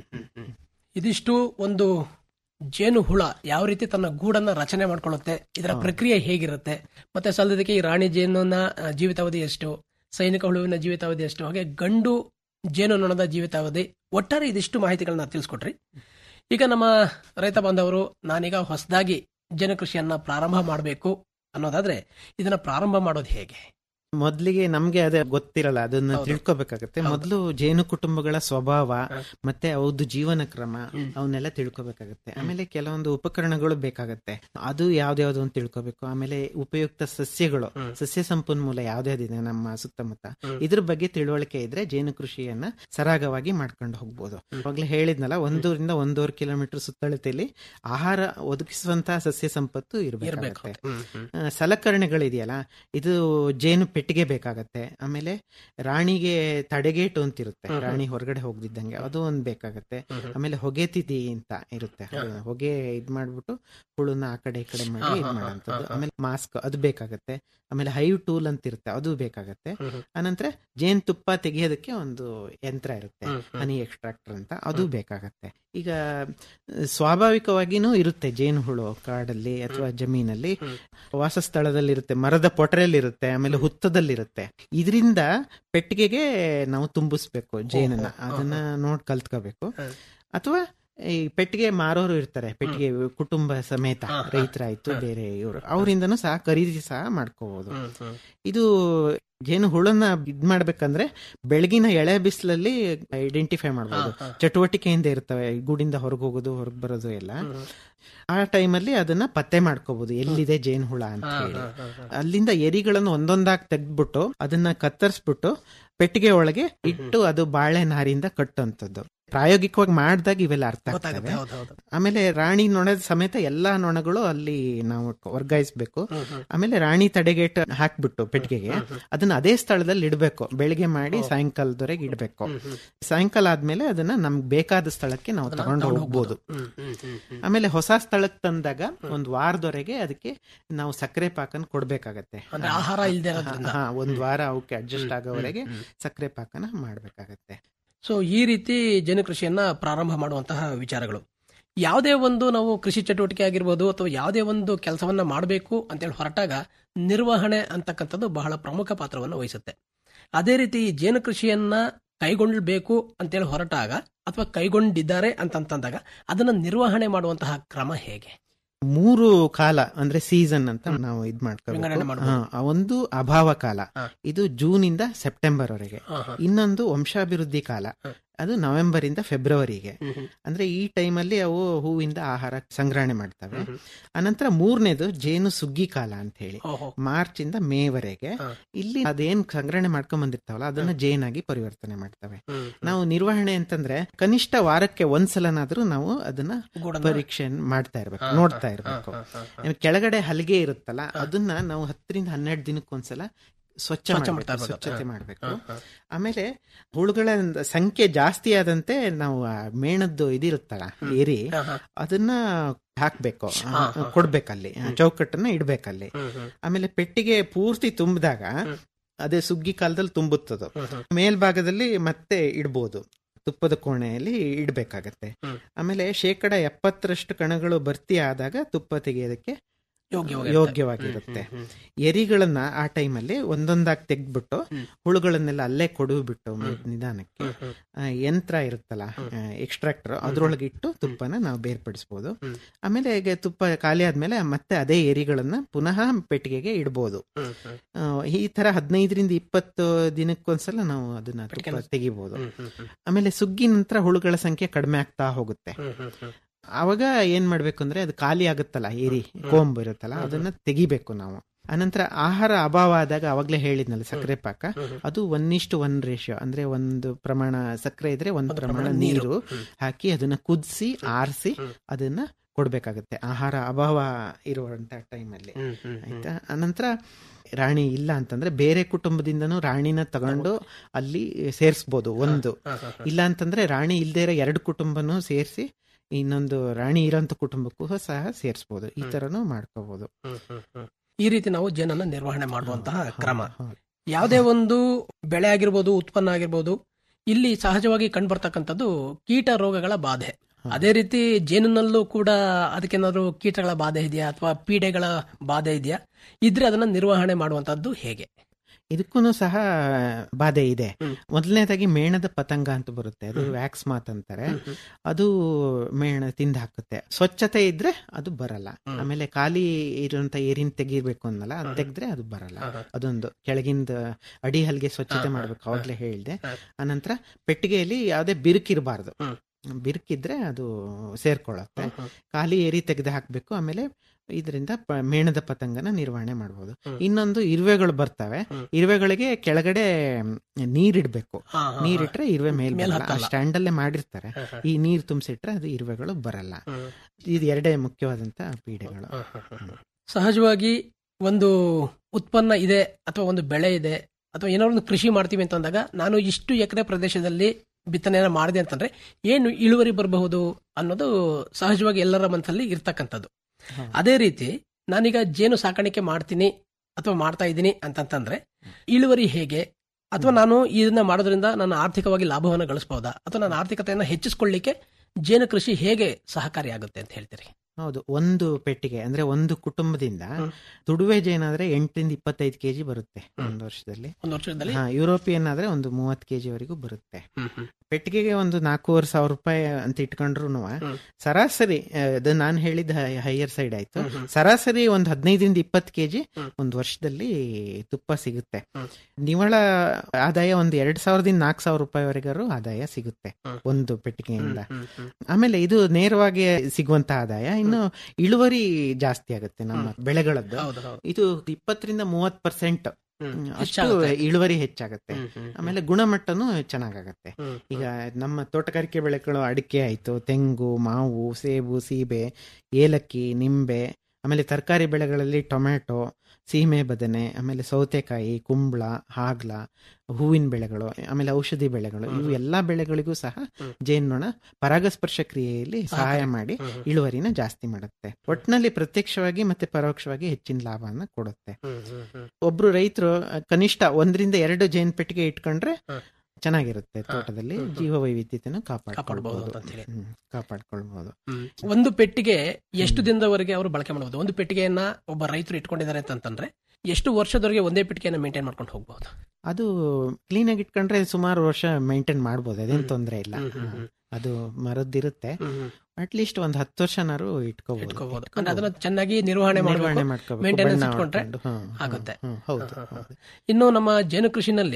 ಇದಿಷ್ಟು ಒಂದು ಜೇನು ಹುಳ ಯಾವ ರೀತಿ ತನ್ನ ಗೂಡನ್ನ ರಚನೆ ಮಾಡ್ಕೊಳ್ಳುತ್ತೆ ಇದರ ಪ್ರಕ್ರಿಯೆ ಹೇಗಿರುತ್ತೆ ಮತ್ತೆ ಸಲ್ಲದಕ್ಕೆ ಈ ರಾಣಿ ಜೇನುನ ಆ, ಜೀವಿತಾವಧಿ ಎಷ್ಟು ಸೈನಿಕ ಹುಳುವಿನ ಜೀವಿತಾವಧಿ ಎಷ್ಟು ಹಾಗೆ ಗಂಡು ಜೇನು ನೊಣದ ಜೀವಿತಾವಧಿ ಒಟ್ಟಾರೆ ಇದಿಷ್ಟು ಮಾಹಿತಿಗಳನ್ನ ತಿಳಿಸ್ಕೊಟ್ರಿ ಈಗ ನಮ್ಮ ರೈತ ಬಾಂಧವರು ನಾನೀಗ ಹೊಸದಾಗಿ ಜೇನು ಕೃಷಿಯನ್ನ ಪ್ರಾರಂಭ ಮಾಡಬೇಕು ಅನ್ನೋದಾದ್ರೆ ಇದನ್ನ ಪ್ರಾರಂಭ ಮಾಡೋದು ಹೇಗೆ ಮೊದ್ಲಿಗೆ ನಮ್ಗೆ ಅದೇ ಗೊತ್ತಿರಲ್ಲ ಅದನ್ನ ತಿಳ್ಕೊಬೇಕಾಗತ್ತೆ ಮೊದಲು ಜೇನು ಕುಟುಂಬಗಳ ಸ್ವಭಾವ ಮತ್ತೆ ಅವ್ದು ಜೀವನ ಕ್ರಮ ಅವನ್ನೆಲ್ಲ ತಿಳ್ಕೊಬೇಕಾಗತ್ತೆ ಆಮೇಲೆ ಕೆಲವೊಂದು ಉಪಕರಣಗಳು ಬೇಕಾಗತ್ತೆ ಅದು ಯಾವ್ದ್ಯಾವ್ದು ಅಂತ ತಿಳ್ಕೊಬೇಕು ಆಮೇಲೆ ಉಪಯುಕ್ತ ಸಸ್ಯಗಳು ಸಸ್ಯ ಸಂಪನ್ಮೂಲ ಯಾವ್ದ್ಯಾವ್ದಿದೆ ನಮ್ಮ ಸುತ್ತಮುತ್ತ ಇದ್ರ ಬಗ್ಗೆ ತಿಳುವಳಿಕೆ ಇದ್ರೆ ಜೇನು ಕೃಷಿಯನ್ನ ಸರಾಗವಾಗಿ ಮಾಡ್ಕೊಂಡು ಹೋಗ್ಬೋದು ಅವಾಗ್ಲೇ ಹೇಳಿದ್ನಲ್ಲ ಒಂದೂರಿಂದ ಒಂದೂವರೆ ಕಿಲೋಮೀಟರ್ ಸುತ್ತಳತೆಯಲ್ಲಿ ಆಹಾರ ಒದಗಿಸುವಂತಹ ಸಸ್ಯ ಸಂಪತ್ತು ಇರ್ಬೇಕು ಇರಬೇಕಾಗತ್ತೆ ಹ್ಮ್, ಹ್ಮ್. ಆ, ಸಲಕರಣೆಗಳಿದೆಯಲ್ಲ ಇದು ಜೇನು ಪೆಟ್ಟಿಗೆ ಬೇಕಾಗತ್ತೆ ಆಮೇಲೆ ರಾಣಿಗೆ ತಡೆಗೇಟು ಅಂತ ಇರುತ್ತೆ ರಾಣಿ ಹೊರಗಡೆ ಹೋಗ್ದಿದ್ದಂಗೆ ಅದು ಒಂದ್ ಬೇಕಾಗತ್ತೆ ಆಮೇಲೆ ಹೊಗೆ ತಿಥಿ ಅಂತ ಇರುತ್ತೆ ಅದು ಹೊಗೆ ಇದ್ ಮಾಡ್ಬಿಟ್ಟು ಹುಳುನ ಆ ಕಡೆ ಈ ಕಡೆ ಮಾಡಿ ಇದ್ ಮಾಡೋಂಥದ್ದು ಆಮೇಲೆ ಮಾಸ್ಕ್ ಅದು ಬೇಕಾಗತ್ತೆ ಆಮೇಲೆ ಹೈವ್ ಟೂಲ್ ಅಂತ ಇರುತ್ತೆ ಅದು ಬೇಕಾಗತ್ತೆ ಅನಂತರ ಜೇನ್ ತುಪ್ಪ ತೆಗೆಯೋದಕ್ಕೆ ಒಂದು ಯಂತ್ರ ಇರುತ್ತೆ ಹನಿ ಎಕ್ಸ್ಟ್ರಾಕ್ಟರ್ ಅಂತ ಅದು ಬೇಕಾಗತ್ತೆ ಈಗ ಸ್ವಾಭಾವಿಕವಾಗಿನೂ ಇರುತ್ತೆ ಜೇನು ಹುಳು ಕಾಡಲ್ಲಿ ಅಥವಾ ಜಮೀನಲ್ಲಿ ವಾಸಸ್ಥಳದಲ್ಲಿರುತ್ತೆ ಮರದ ಪೊಟರೆಯಲ್ಲಿರುತ್ತೆ ಆಮೇಲೆ ಹುತ್ತದಲ್ಲಿರುತ್ತೆ ಇದರಿಂದ ಪೆಟ್ಟಿಗೆಗೆ ನಾವು ತುಂಬಿಸ್ಬೇಕು ಜೇನನ್ನ ಅದನ್ನ ನೋಡ್ ಕಲ್ತ್ಕೋಬೇಕು ಅಥವಾ ಈ ಪೆಟ್ಟಿಗೆ ಮಾರೋರು ಇರ್ತಾರೆ ಪೆಟ್ಟಿಗೆ ಕುಟುಂಬ ಸಮೇತ ರೈತರಾಯ್ತು ಬೇರೆ ಇವರು ಅವರಿಂದನೂ ಸಹ ಖರೀದಿ ಸಹ ಮಾಡ್ಕೋಬಹುದು ಇದು ಜೇನು ಹುಳನ್ನ ಇದ್ ಮಾಡ್ಬೇಕಂದ್ರೆ ಬೆಳಗಿನ ಎಳೆ ಬಿಸಿಲಲ್ಲಿ ಐಡೆಂಟಿಫೈ ಮಾಡ್ಬೋದು ಚಟುವಟಿಕೆಯಿಂದ ಇರ್ತವೆ ಗೂಡಿಂದ ಹೊರಗೆ ಹೋಗೋದು ಹೊರಗೆ ಬರೋದು ಎಲ್ಲ ಆ ಟೈಮಲ್ಲಿ ಅದನ್ನ ಪತ್ತೆ ಮಾಡ್ಕೋಬಹುದು ಎಲ್ಲಿದೆ ಜೇನು ಹುಳ ಅಂತ ಹೇಳಿ ಅಲ್ಲಿಂದ ಎರಿಗಳನ್ನು ಒಂದೊಂದಾಗಿ ತೆಗ್ದ್ಬಿಟ್ಟು ಅದನ್ನ ಕತ್ತರಿಸ್ಬಿಟ್ಟು ಪೆಟ್ಟಿಗೆ ಒಳಗೆ ಇಟ್ಟು ಅದು ಬಾಳೆ ನಾರಿಂದ ಕಟ್ಟುವಂಥದ್ದು ಪ್ರಾಯೋಗಿಕವಾಗಿ ಮಾಡಿದಾಗ ಇವೆಲ್ಲ ಅರ್ಥ ಆಗ್ತವೆ ಗೊತ್ತಾಗುತ್ತೆ ಹೌದು ಹೌದು ಆಮೇಲೆ ರಾಣಿ ನೊಣದ ಸಮೇತ ಎಲ್ಲಾ ನೊಣಗಳು ಅಲ್ಲಿ ನಾವು ವರ್ಗಾಯಿಸ್ಬೇಕು ಆಮೇಲೆ ರಾಣಿ ತಡೆಗೇಟ್ ಹಾಕ್ಬಿಟ್ಟು ಪೆಟ್ಟಿಗೆಗೆ ಅದನ್ನ ಅದೇ ಸ್ಥಳದಲ್ಲಿ ಇಡಬೇಕು ಬೆಳಿಗ್ಗೆ ಮಾಡಿ ಸಾಯಂಕಾಲದವರೆಗೆ ಇಡಬೇಕು ಸಾಯಂಕಾಲ ಆದ್ಮೇಲೆ ಅದನ್ನ ನಮ್ಗೆ ಬೇಕಾದ ಸ್ಥಳಕ್ಕೆ ನಾವು ತಗೊಂಡು ಹೋಗ್ಬೋದು ಹ್ಮ್, ಹ್ಮ್, ಹ್ಮ್, ಹ್ಮ್. ಆಮೇಲೆ ಹೊಸ ಸ್ಥಳಕ್ಕೆ ತಂದಾಗ ಒಂದ್ ವಾರದವರೆಗೆ ಅದಕ್ಕೆ ನಾವು ಸಕ್ಕರೆ ಪಾಕನ ಕೊಡ್ಬೇಕಾಗತ್ತೆ ಅಂದ್ರೆ ಆಹಾರ ಇಲ್ದೇ ಇರೋದ್ರಿಂದ ಹಾ ಒಂದ್ ವಾರ ಅವಕ್ಕೆ ಅಡ್ಜಸ್ಟ್ ಆಗೋವರೆಗೆ ಸಕ್ಕರೆ ಪಾಕನ ಮಾಡ್ಬೇಕಾಗತ್ತೆ ಸೊ ಈ ರೀತಿ ಜೇನು ಕೃಷಿಯನ್ನ ಪ್ರಾರಂಭ ಮಾಡುವಂತಹ ವಿಚಾರಗಳು ಯಾವುದೇ ಒಂದು ನಾವು ಕೃಷಿ ಚಟುವಟಿಕೆ ಆಗಿರ್ಬೋದು ಅಥವಾ ಯಾವುದೇ ಒಂದು ಕೆಲಸವನ್ನ ಮಾಡಬೇಕು ಅಂತೇಳಿ ಹೊರಟಾಗ ನಿರ್ವಹಣೆ ಅಂತಕ್ಕಂಥದ್ದು ಬಹಳ ಪ್ರಮುಖ ಪಾತ್ರವನ್ನು ವಹಿಸುತ್ತೆ ಅದೇ ರೀತಿ ಈ ಜೇನು ಕೃಷಿಯನ್ನ ಕೈಗೊಳ್ಳಬೇಕು ಅಂತೇಳಿ ಹೊರಟಾಗ ಅಥವಾ ಕೈಗೊಂಡಿದ್ದಾರೆ ಅಂತಂತಂದಾಗ ಅದನ್ನ ನಿರ್ವಹಣೆ ಮಾಡುವಂತಹ ಕ್ರಮ ಹೇಗೆ ಮೂರು ಕಾಲ ಅಂದ್ರೆ ಸೀಸನ್ ಅಂತ ನಾವು ಇದ್ ವಿಂಗಡಣೆ ಮಾಡ್ಕೋಬೇಕು ಮಾಡ್ಬೋದು. ಹಾ, ಒಂದು ಅಭಾವ ಕಾಲ ಹಾ. ಇದು ಜೂನ್ ಇಂದ ಸೆಪ್ಟೆಂಬರ್ ವರೆಗೆ ಹಾ, ಹಾ. ಇನ್ನೊಂದು ವಂಶಾಭಿವೃದ್ಧಿ ಕಾಲ ಅದು ನವೆಂಬರ್ ಇಂದ ಫೆಬ್ರವರಿಗೆ ಹ್ಮ್ ಹ್ಮ್. ಅಂದ್ರೆ ಈ ಟೈಮಲ್ಲಿ ಅವು ಹೂವಿಂದ ಆಹಾರ ಸಂಗ್ರಹಣೆ ಮಾಡ್ತವೆ ಹ್ಮ್. ಅನಂತರ ಮೂರನೇದು ಜೇನು ಸುಗ್ಗಿ ಕಾಲ ಅಂತ ಹೇಳಿ ಓಹೋ. ಮಾರ್ಚ್ ಇಂದ ಮೇವರೆಗೆ ಹಾ. ಇಲ್ಲಿ ಅದೇನ್ ಸಂಗ್ರಹಣೆ ಮಾಡ್ಕೊಂಡ್ ಬಂದಿರ್ತಾವಲ್ಲ ಅದನ್ನ ಜೇನಾಗಿ ಪರಿವರ್ತನೆ ಮಾಡ್ತವೆ ಹ್ಮ್, ಹ್ಮ್. ನಾವು ನಿರ್ವಹಣೆ ಅಂತಂದ್ರೆ ಕನಿಷ್ಠ ವಾರಕ್ಕೆ ಒಂದ್ಸಲನಾದ್ರೂ ನಾವು ಅದನ್ನ ಗೂಡನ್ನ- ಪರೀಕ್ಷೆ ಮಾಡ್ತಾ ಇರ್ಬೇಕು ಹಾ, ನೋಡ್ತಾ ಹಾ, ಇರ್ಬೇಕು ಹಾ, ಹಾ, ಹಾ. ಆಮೇಲೆ ಕೆಳಗಡೆ ಹಲಿಗೆ ಇರುತ್ತಲ್ಲ ಅದನ್ನ ನಾವು ಹತ್ತರಿಂದ ಹನ್ನೆರಡು ದಿನಕ್ಕೊಂದ್ಸಲ ಸ್ವಚ್ಛ ಸ್ವಚ್ಛ ಮಾಡ್ಬೇಕು, ಮಾಡ್ತಾ ಇರ್ಬೇಕು. ಸ್ವಚ್ಛತೆ ಹಾ. ಮಾಡಬೇಕು ಹಾ, ಹಾ. ಆಮೇಲೆ ಹುಳುಗಳ ಸಂಖ್ಯೆ ಜಾಸ್ತಿ ಆದಂತೆ ನಾವು ಆ ಮೇಣದ್ದು ಇದಿರುತ್ತಲ್ಲ ಏರಿ ಹಾ, ಹಾ. ಅದನ್ನ ಹಾಕ್ಬೇಕು ಹಾ, ಹಾ. ಕೊಡ್ಬೇಕಲ್ಲಿ ಚೌಕಟ್ಟನ್ನ ಇಡ್ಬೇಕಲ್ಲಿ ಹ್ಮ್, ಹ್ಮ್. ಆಮೇಲೆ ಪೆಟ್ಟಿಗೆ ಪೂರ್ತಿ ತುಂಬಿದಾಗ ಅದೇ ಸುಗ್ಗಿ ಕಾಲದಲ್ಲಿ ತುಂಬುತ್ತದು ಹ್ಮ್, ಹ್ಮ್. ಮೇಲ್ಭಾಗದಲ್ಲಿ ಮತ್ತೆ ಇಡ್ಬೋದು ತುಪ್ಪದ ಕೋಣೆಯಲ್ಲಿ ಇಡ್ಬೇಕಾಗತ್ತೆ ಹ್ಮ್. ಆಮೇಲೆ ಶೇಕಡ ಎಪ್ಪತ್ತರಷ್ಟು ಕಣಗಳು ಭರ್ತಿ ಆದಾಗ ತುಪ್ಪ ತೆಗೆಯೋದಕ್ಕೆ ಯೋಗ್ಯವಾಗಿರುತ್ತೆ. ಯೋಗ್ಯವಾಗಿರುತ್ತೆ ಹ್ಮ್, ಹ್ಮ್, ಎರಿಗಳನ್ನ ಆ ಟೈಮಲ್ಲಿ ಒಂದೊಂದಾಗಿ ತೆಗ್ದ್ಬಿಟ್ಟು ಹ್ಮ್. ಹುಳುಗಳನ್ನೆಲ್ಲ ಅಲ್ಲೇ ಕೊಡು ಬಿಟ್ಟು ನಿಧಾನಕ್ಕೆ ಹ್ಮ್, ಹ್ಮ್. ಆ, ಯಂತ್ರ ಇರುತ್ತಲ್ಲ ಎಕ್ಸ್ಟ್ರಾಕ್ಟರ್ ಅದ್ರೊಳಗೆ ಇಟ್ಟು ತುಪ್ಪನ ನಾವು ಬೇರ್ಪಡಿಸ್ಬೋದು ಹ್ಮ್. ಆಮೇಲೆ ಈಗ ತುಪ್ಪ ಖಾಲಿ ಆದ್ಮೇಲೆ ಮತ್ತೆ ಅದೇ ಎರಿಗಳನ್ನ ಪುನಃ ಪೆಟ್ಟಿಗೆಗೆ ಇಡ್ಬೋದು ಹ್ಮ್, ಹ್ಮ್. ಆ, ಈ ತರ ಹದಿನೈದರಿಂದ ಇಪ್ಪತ್ತು ದಿನಕ್ಕೊಂದ್ಸಲ ನಾವು ಅದನ್ನ ತುಪ್ಪ ಪೆಟ್ಟಿಗೆನ- ತೆಗಿಬಹುದು ಹ್ಮ್, ಹ್ಮ್, ಹ್ಮ್. ಆಮೇಲೆ ಸುಗ್ಗಿ ನಂತರ ಹುಳುಗಳ ಸಂಖ್ಯೆ ಕಡಿಮೆ ಆಗ್ತಾ ಹೋಗುತ್ತೆ ಹ್ಮ್, ಹ್ಮ್, ಹ್ಮ್. ಅವಾಗ ಏನ್ ಮಾಡ್ಬೇಕು ಅಂದ್ರೆ ಅದು ಖಾಲಿ ಆಗುತ್ತಲ್ಲ ಏರಿ ಕೋಂಬು ಇರುತ್ತಲ್ಲ ಅದನ್ನ ತೆಗಿಬೇಕು ನಾವು ಅನಂತರ ಆಹಾರ ಅಭಾವ ಆದಾಗ ಅವಾಗ್ಲೇ ಹೇಳಿದ್ನಲ್ಲ ಸಕ್ಕರೆ ಪಾಕ ಅದು ಒನ್ ಇಷ್ಟು ಒನ್ ರೇಷಿಯೋ ಅಂದ್ರೆ ಒಂದು ಪ್ರಮಾಣ ಸಕ್ಕರೆ ಇದ್ರೆ ಒಂದು ಪ್ರಮಾಣ ನೀರು ಹಾಕಿ ಅದನ್ನ ಕುದಿಸಿ ಆರಿಸಿ ಅದನ್ನ ಕೊಡ್ಬೇಕಾಗತ್ತೆ ಆಹಾರ ಅಭಾವ ಇರುವಂತ ಟೈಮಲ್ಲಿ ಹ್ಮ್, ಹ್ಮ್, ಹ್ಮ್. ಆಯ್ತಾ ಅನಂತರ ರಾಣಿ ಇಲ್ಲ ಅಂತಂದ್ರೆ ಬೇರೆ ಕುಟುಂಬದಿಂದನೂ ರಾಣಿನ ತಗೊಂಡು ಅಲ್ಲಿ ಸೇರಿಸ್ಬೋದು ಒಂದು ಹಾ, ಹಾ, ಹಾ. ಇಲ್ಲ ಅಂತಂದ್ರೆ ರಾಣಿ ಇಲ್ದೇ ಇರೋ ಎರಡು ಕುಟುಂಬನೂ ಸೇರಿಸಿ ಇನ್ನೊಂದು ರಾಣಿ ಇರೋಂಥ ಕುಟುಂಬಕ್ಕೂ ಸಹ ಸೇರಿಸ್ಬೋದು ಈ ತರನೂ ಮಾಡ್ಕೋಬಹುದು ಹ್ಮ್, ಹ್ಮ್, ಹ್ಮ್. ಈ ರೀತಿ ನಾವು ಜೇನನ್ನ ನಿರ್ವಹಣೆ ಮಾಡುವಂತಹ ಕ್ರಮ ಯಾವುದೇ ಒಂದು ಬೆಳೆ ಆಗಿರ್ಬೋದು ಉತ್ಪನ್ನ ಆಗಿರ್ಬೋದು ಇಲ್ಲಿ ಸಹಜವಾಗಿ ಕಂಡುಬರ್ತಕ್ಕಂಥದ್ದು ಕೀಟ ರೋಗಗಳ ಬಾಧೆ ಅದೇ ರೀತಿ ಜೇನಿನಲ್ಲೂ ಕೂಡ ಅದಕ್ಕೇನಾದ್ರು ಕೀಟಗಳ ಬಾಧೆ ಇದೆಯಾ ಅಥವಾ ಪೀಡೆಗಳ ಬಾಧೆ ಇದೆಯಾ ಇದ್ರೆ ಅದನ್ನ ನಿರ್ವಹಣೆ ಮಾಡುವಂತದ್ದು ಹೇಗೆ ಇದಕ್ಕೂ ಸಹ ಬಾಧೆ ಇದೆ ಹ್ಮ್. ಮೊದಲನೇದಾಗಿ ಮೇಣದ ಪತಂಗ ಅಂತ ಬರುತ್ತೆ ಅದು ವ್ಯಾಕ್ಸ್ ಮಾತ್ ಅಂತಾರೆ ಅದು ಮೇಣ ತಿಂದು ಹಾಕುತ್ತೆ ಸ್ವಚ್ಛತೆ ಇದ್ರೆ ಅದು ಬರಲ್ಲ ಆಮೇಲೆ ಖಾಲಿ ಇರುವಂತ ಏರಿನ ತೆಗಿಬೇಕು ಅನ್ನಲ್ಲ ಅದು ತೆಗೆದ್ರೆ ಅದು ಬರಲ್ಲ ಅದೊಂದು ಕೆಳಗಿಂದ ಅಡಿ ಹಲ್ಗೆ ಸ್ವಚ್ಛತೆ ಮಾಡ್ಬೇಕು ಅವಾಗ್ಲೇ ಹೇಳ್ದೆ ಅನಂತರ ಪೆಟ್ಟಿಗೆಯಲ್ಲಿ ಯಾವುದೇ ಬಿರುಕಿರಬಾರ್ದು ಹ್ಮ್. ಬಿರುಕಿದ್ರೆ ಅದು ಸೇರ್ಕೊಳ್ಳುತ್ತೆ ಖಾಲಿ ಏರಿ ತೆಗೆದು ಹಾಕ್ಬೇಕು ಆಮೇಲೆ ಇದರಿಂದ ಪ- ಮೇಣದ ಪತಂಗನ ನಿರ್ವಹಣೆ ಮಾಡಬಹುದು ಇನ್ನೊಂದು ಇರುವೆಗಳು ಬರ್ತವೆ ಇರುವೆಗಳಿಗೆ ಕೆಳಗಡೆ ನೀರಿಡ್ಬೇಕು ಹಾ, ಹಾ, ನೀರಿಟ್ರೆ ಇರುವೆ ಮೇಲ್ ಮೇಲ್ ಬರಲ್ಲ. ಆ ಹತ್ತಲ್ಲ. ಸ್ಟ್ಯಾಂಡ್ ಅಲ್ಲೇ ಮಾಡಿರ್ತಾರೆ ಈ ನೀರ್ ತುಂಬಿಸಿಟ್ರೆ ಅದು ಇರುವೆಗಳು ಬರಲ್ಲ ಹ್ಮ್. ಇದು ಎರಡೇ ಮುಖ್ಯವಾದಂತ ಪೀಡೆಗಳು ಸಹಜವಾಗಿ ಒಂದು ಉತ್ಪನ್ನ ಇದೆ ಅಥವಾ ಒಂದು ಬೆಳೆ ಇದೆ ಅಥವಾ ಏನಾದ್ರು ಒಂದು ಕೃಷಿ ಮಾಡ್ತೀವಿ ಅಂತಂದಾಗ ನಾನು ಇಷ್ಟು ಎಕರೆ ಪ್ರದೇಶದಲ್ಲಿ ಬಿತ್ತನೆಯನ್ನ ಮಾಡಿದೆ ಅಂತಂದ್ರೆ ಏನು ಇಳುವರಿ ಬರಬಹುದು ಅನ್ನೋದು ಸಹಜವಾಗಿ ಎಲ್ಲರ ಮನಸ್ಸಲ್ಲಿ ಇರ್ತಕ್ಕಂಥದ್ದು ಅದೇ ರೀತಿ ನಾನೀಗ ಜೇನು ಸಾಕಾಣಿಕೆ ಮಾಡ್ತೀನಿ ಅಥವಾ ಮಾಡ್ತಾ ಇದ್ದೀನಿ ಅಂತಂತಂದ್ರೆ ಇಳುವರಿ ಹೇಗೆ ಅಥವಾ ನಾನು ಇದನ್ನ ಮಾಡೋದ್ರಿಂದ ನನ್ನ ಆರ್ಥಿಕವಾಗಿ ಲಾಭವನ್ನು ಗಳಿಸಬಹುದಾ ಅಥವಾ ನನ್ನ ಆರ್ಥಿಕತೆಯನ್ನು ಹೆಚ್ಚಿಸ್ಕೊಳ್ಳಿಕ್ಕೆ ಜೇನು ಕೃಷಿ ಹೇಗೆ ಸಹಕಾರಿಯಾಗುತ್ತೆ ಅಂತ ಹೇಳ್ತೀರಿ ಹೌದು ಒಂದು ಪೆಟ್ಟಿಗೆ ಅಂದ್ರೆ ಒಂದು ಕುಟುಂಬದಿಂದ ತುಡುವೆ ಜೇನಾದ್ರೆ ಎಂಟರಿಂದ ಇಪ್ಪತ್ತೈದು ಕೆಜಿ ಬರುತ್ತೆ ಒಂದು ವರ್ಷದಲ್ಲಿ ಒಂದು ವರ್ಷದಲ್ಲಿ ಹಾ ಯುರೋಪಿಯನ್ ಆದ್ರೆ ಒಂದು ಮೂವತ್ತು ಕೆಜಿ ವರೆಗೂ ಬರುತ್ತೆ ಹ್ಮ್, ಹ್ಮ್. ಪೆಟ್ಟಿಗೆಗೆ ಒಂದು ನಾಲ್ಕೂವರೆ ಸಾವಿರ ರೂಪಾಯಿ ಅಂತ ಇಟ್ಕೊಂಡ್ರು ಸರಾಸರಿ ಆ, ಅದು ನಾನು ಹೇಳಿದ ಹೈಯರ್ ಸೈಡ್ ಆಯ್ತು ಸರಾಸರಿ ಒಂದು ಹದಿನೈದರಿಂದ ಇಪ್ಪತ್ತು ಕೆಜಿ ಒಂದು ವರ್ಷದಲ್ಲಿ ತುಪ್ಪ ಸಿಗುತ್ತೆ ನಿವಳ ಆದಾಯ ಒಂದು ಎರಡ್ ಸಾವಿರದಿಂದ ನಾಲ್ಕು ಸಾವಿರ ರೂಪಾಯಿವರೆಗಾರು ಆದಾಯ ಸಿಗುತ್ತೆ ಒಂದು ಪೆಟ್ಟಿಗೆಯಿಂದ ಆಮೇಲೆ ಇದು ನೇರವಾಗಿ ಸಿಗುವಂತ ಆದಾಯ ಇನ್ನು ಇಳುವರಿ ಜಾಸ್ತಿ ಆಗುತ್ತೆ ನಮ್ಮ ಬೆಳೆಗಳದ್ದು ಹೌದು ಹೌದು ಇದು ಇಪ್ಪತ್ತರಿಂದ ಮೂವತ್ ಪರ್ಸೆಂಟ್ ಹ್ಮ್. ಅಷ್ಟು ಹೆಚ್ಚಾಗುತ್ತೆ. ಇಳುವರಿ ಹೆಚ್ಚಾಗುತ್ತೆ ಹ್ಮ್, ಹ್ಮ್, ಆಮೇಲೆ ಗುಣಮಟ್ಟನೂ ಚೆನ್ನಾಗಾಗತ್ತೆ ಹ್ಮ್, ಈಗ ನಮ್ಮ ತೋಟಗಾರಿಕೆ ಬೆಳೆಗಳು ಅಡಿಕೆ ಆಯ್ತು ತೆಂಗು ಮಾವು ಸೇಬು ಸೀಬೆ ಏಲಕ್ಕಿ ನಿಂಬೆ ಆಮೇಲೆ ತರಕಾರಿ ಬೆಳೆಗಳಲ್ಲಿ ಟೊಮ್ಯಾಟೊ ಸೀಮೆ ಬದನೆ ಆಮೇಲೆ ಸೌತೆಕಾಯಿ ಕುಂಬಳ ಹಾಗ್ಲ ಹೂವಿನ ಬೆಳೆಗಳು ಆಮೇಲೆ ಔಷಧಿ ಬೆಳೆಗಳು ಇವು ಎಲ್ಲಾ ಬೆಳೆಗಳಿಗೂ ಸಹ ಜೇನ್ನೊಣ ಪರಾಗಸ್ಪರ್ಶ ಕ್ರಿಯೆಯಲ್ಲಿ ಸಹಾಯ ಮಾಡಿ ಇಳುವರಿನ ಜಾಸ್ತಿ ಮಾಡುತ್ತೆ ಒಟ್ನಲ್ಲಿ ಪ್ರತ್ಯಕ್ಷವಾಗಿ ಮತ್ತೆ ಪರೋಕ್ಷವಾಗಿ ಹೆಚ್ಚಿನ ಲಾಭವನ್ನ ಕೊಡುತ್ತೆ ಹ್ಮ್, ಹ್ಮ್, ಹ್ಮ್. ಒಬ್ರು ರೈತರು ಕನಿಷ್ಠ ಒಂದರಿಂದ ಎರಡು ಜೇನ್ ಪೆಟ್ಟಿಗೆ ಇಟ್ಕೊಂಡ್ರೆ ಹ. ಚೆನ್ನಾಗಿರುತ್ತೆ ತೋಟದಲ್ಲಿ ಜೀವ ವೈವಿಧ್ಯತೆಯನ್ನು ಕಾಪಾಡ್ಬೋದು ಕಾಪಾಡ್ಕೊಳ್ಬಹುದು ಅಂತ ಹೇಳಿ. ಹ್ಮ್, ಕಾಪಾಡ್ಕೊಳ್ಬಹುದು ಹ್ಮ್. ಒಂದು ಪೆಟ್ಟಿಗೆ ಎಷ್ಟು ದಿನದವರೆಗೆ ಅವರು ಬಳಕೆ ಮಾಡಬಹುದು ಒಂದು ಪೆಟ್ಟಿಗೆಯನ್ನ ಒಬ್ಬ ರೈತರು ಇಟ್ಕೊಂಡಿದ್ದಾರೆ ಅಂತಂದ್ರೆ ಎಷ್ಟು ವರ್ಷದವರೆಗೆ ಒಂದೇ ಪೆಟ್ಟಿಗೆಯನ್ನ ಮೇಂಟೈನ್ ಮಾಡ್ಕೊಂಡು ಹೋಗಬಹುದು ಅದು ಕ್ಲೀನ್ ಆಗಿ ಇಟ್ಕೊಂಡ್ರೆ ಸುಮಾರು ವರ್ಷ ಮೇಂಟೈನ್ ಮಾಡ್ಬೋದು ಅದೇನ್ ತೊಂದ್ರೆ ಇಲ್ಲ ಹ್ಮ್, ಹ್ಮ್, ಹ್ಮ್. ಅದು ಮರದ್ದಿರುತ್ತೆ ಅಟ್ ಲೀಸ್ಟ್ ಒಂದ್ ಹತ್ತು ವರ್ಷನಾರು ಇಟ್ಕೋಬಹುದು ಇಟ್ಕೋಬಹುದು ಅಂದ್ರೆ ಅದನ್ನ ಚೆನ್ನಾಗಿ ನಿರ್ವಹಣೆ ನಿರ್ವಹಣೆ ಮಾಡಬೇಕು ಮಾಡ್ಕೋಬೇಕು ಮೇಂಟೆನೆನ್ಸ್ ಬಣ್ಣ ಇಟ್ಕೊಂಡ್ರೆ ಹೊಡ್ಕೊಂಡು. ಹ್ಮ್, ಹ್ಮ್, ಆಗುತ್ತೆ ಹ್ಮ್, ಹೌದು ಹ, ಹ, ಹ. ಹೌದು. ಇನ್ನು ನಮ್ಮ ಜೇನು ಕೃಷಿನಲ್ಲಿ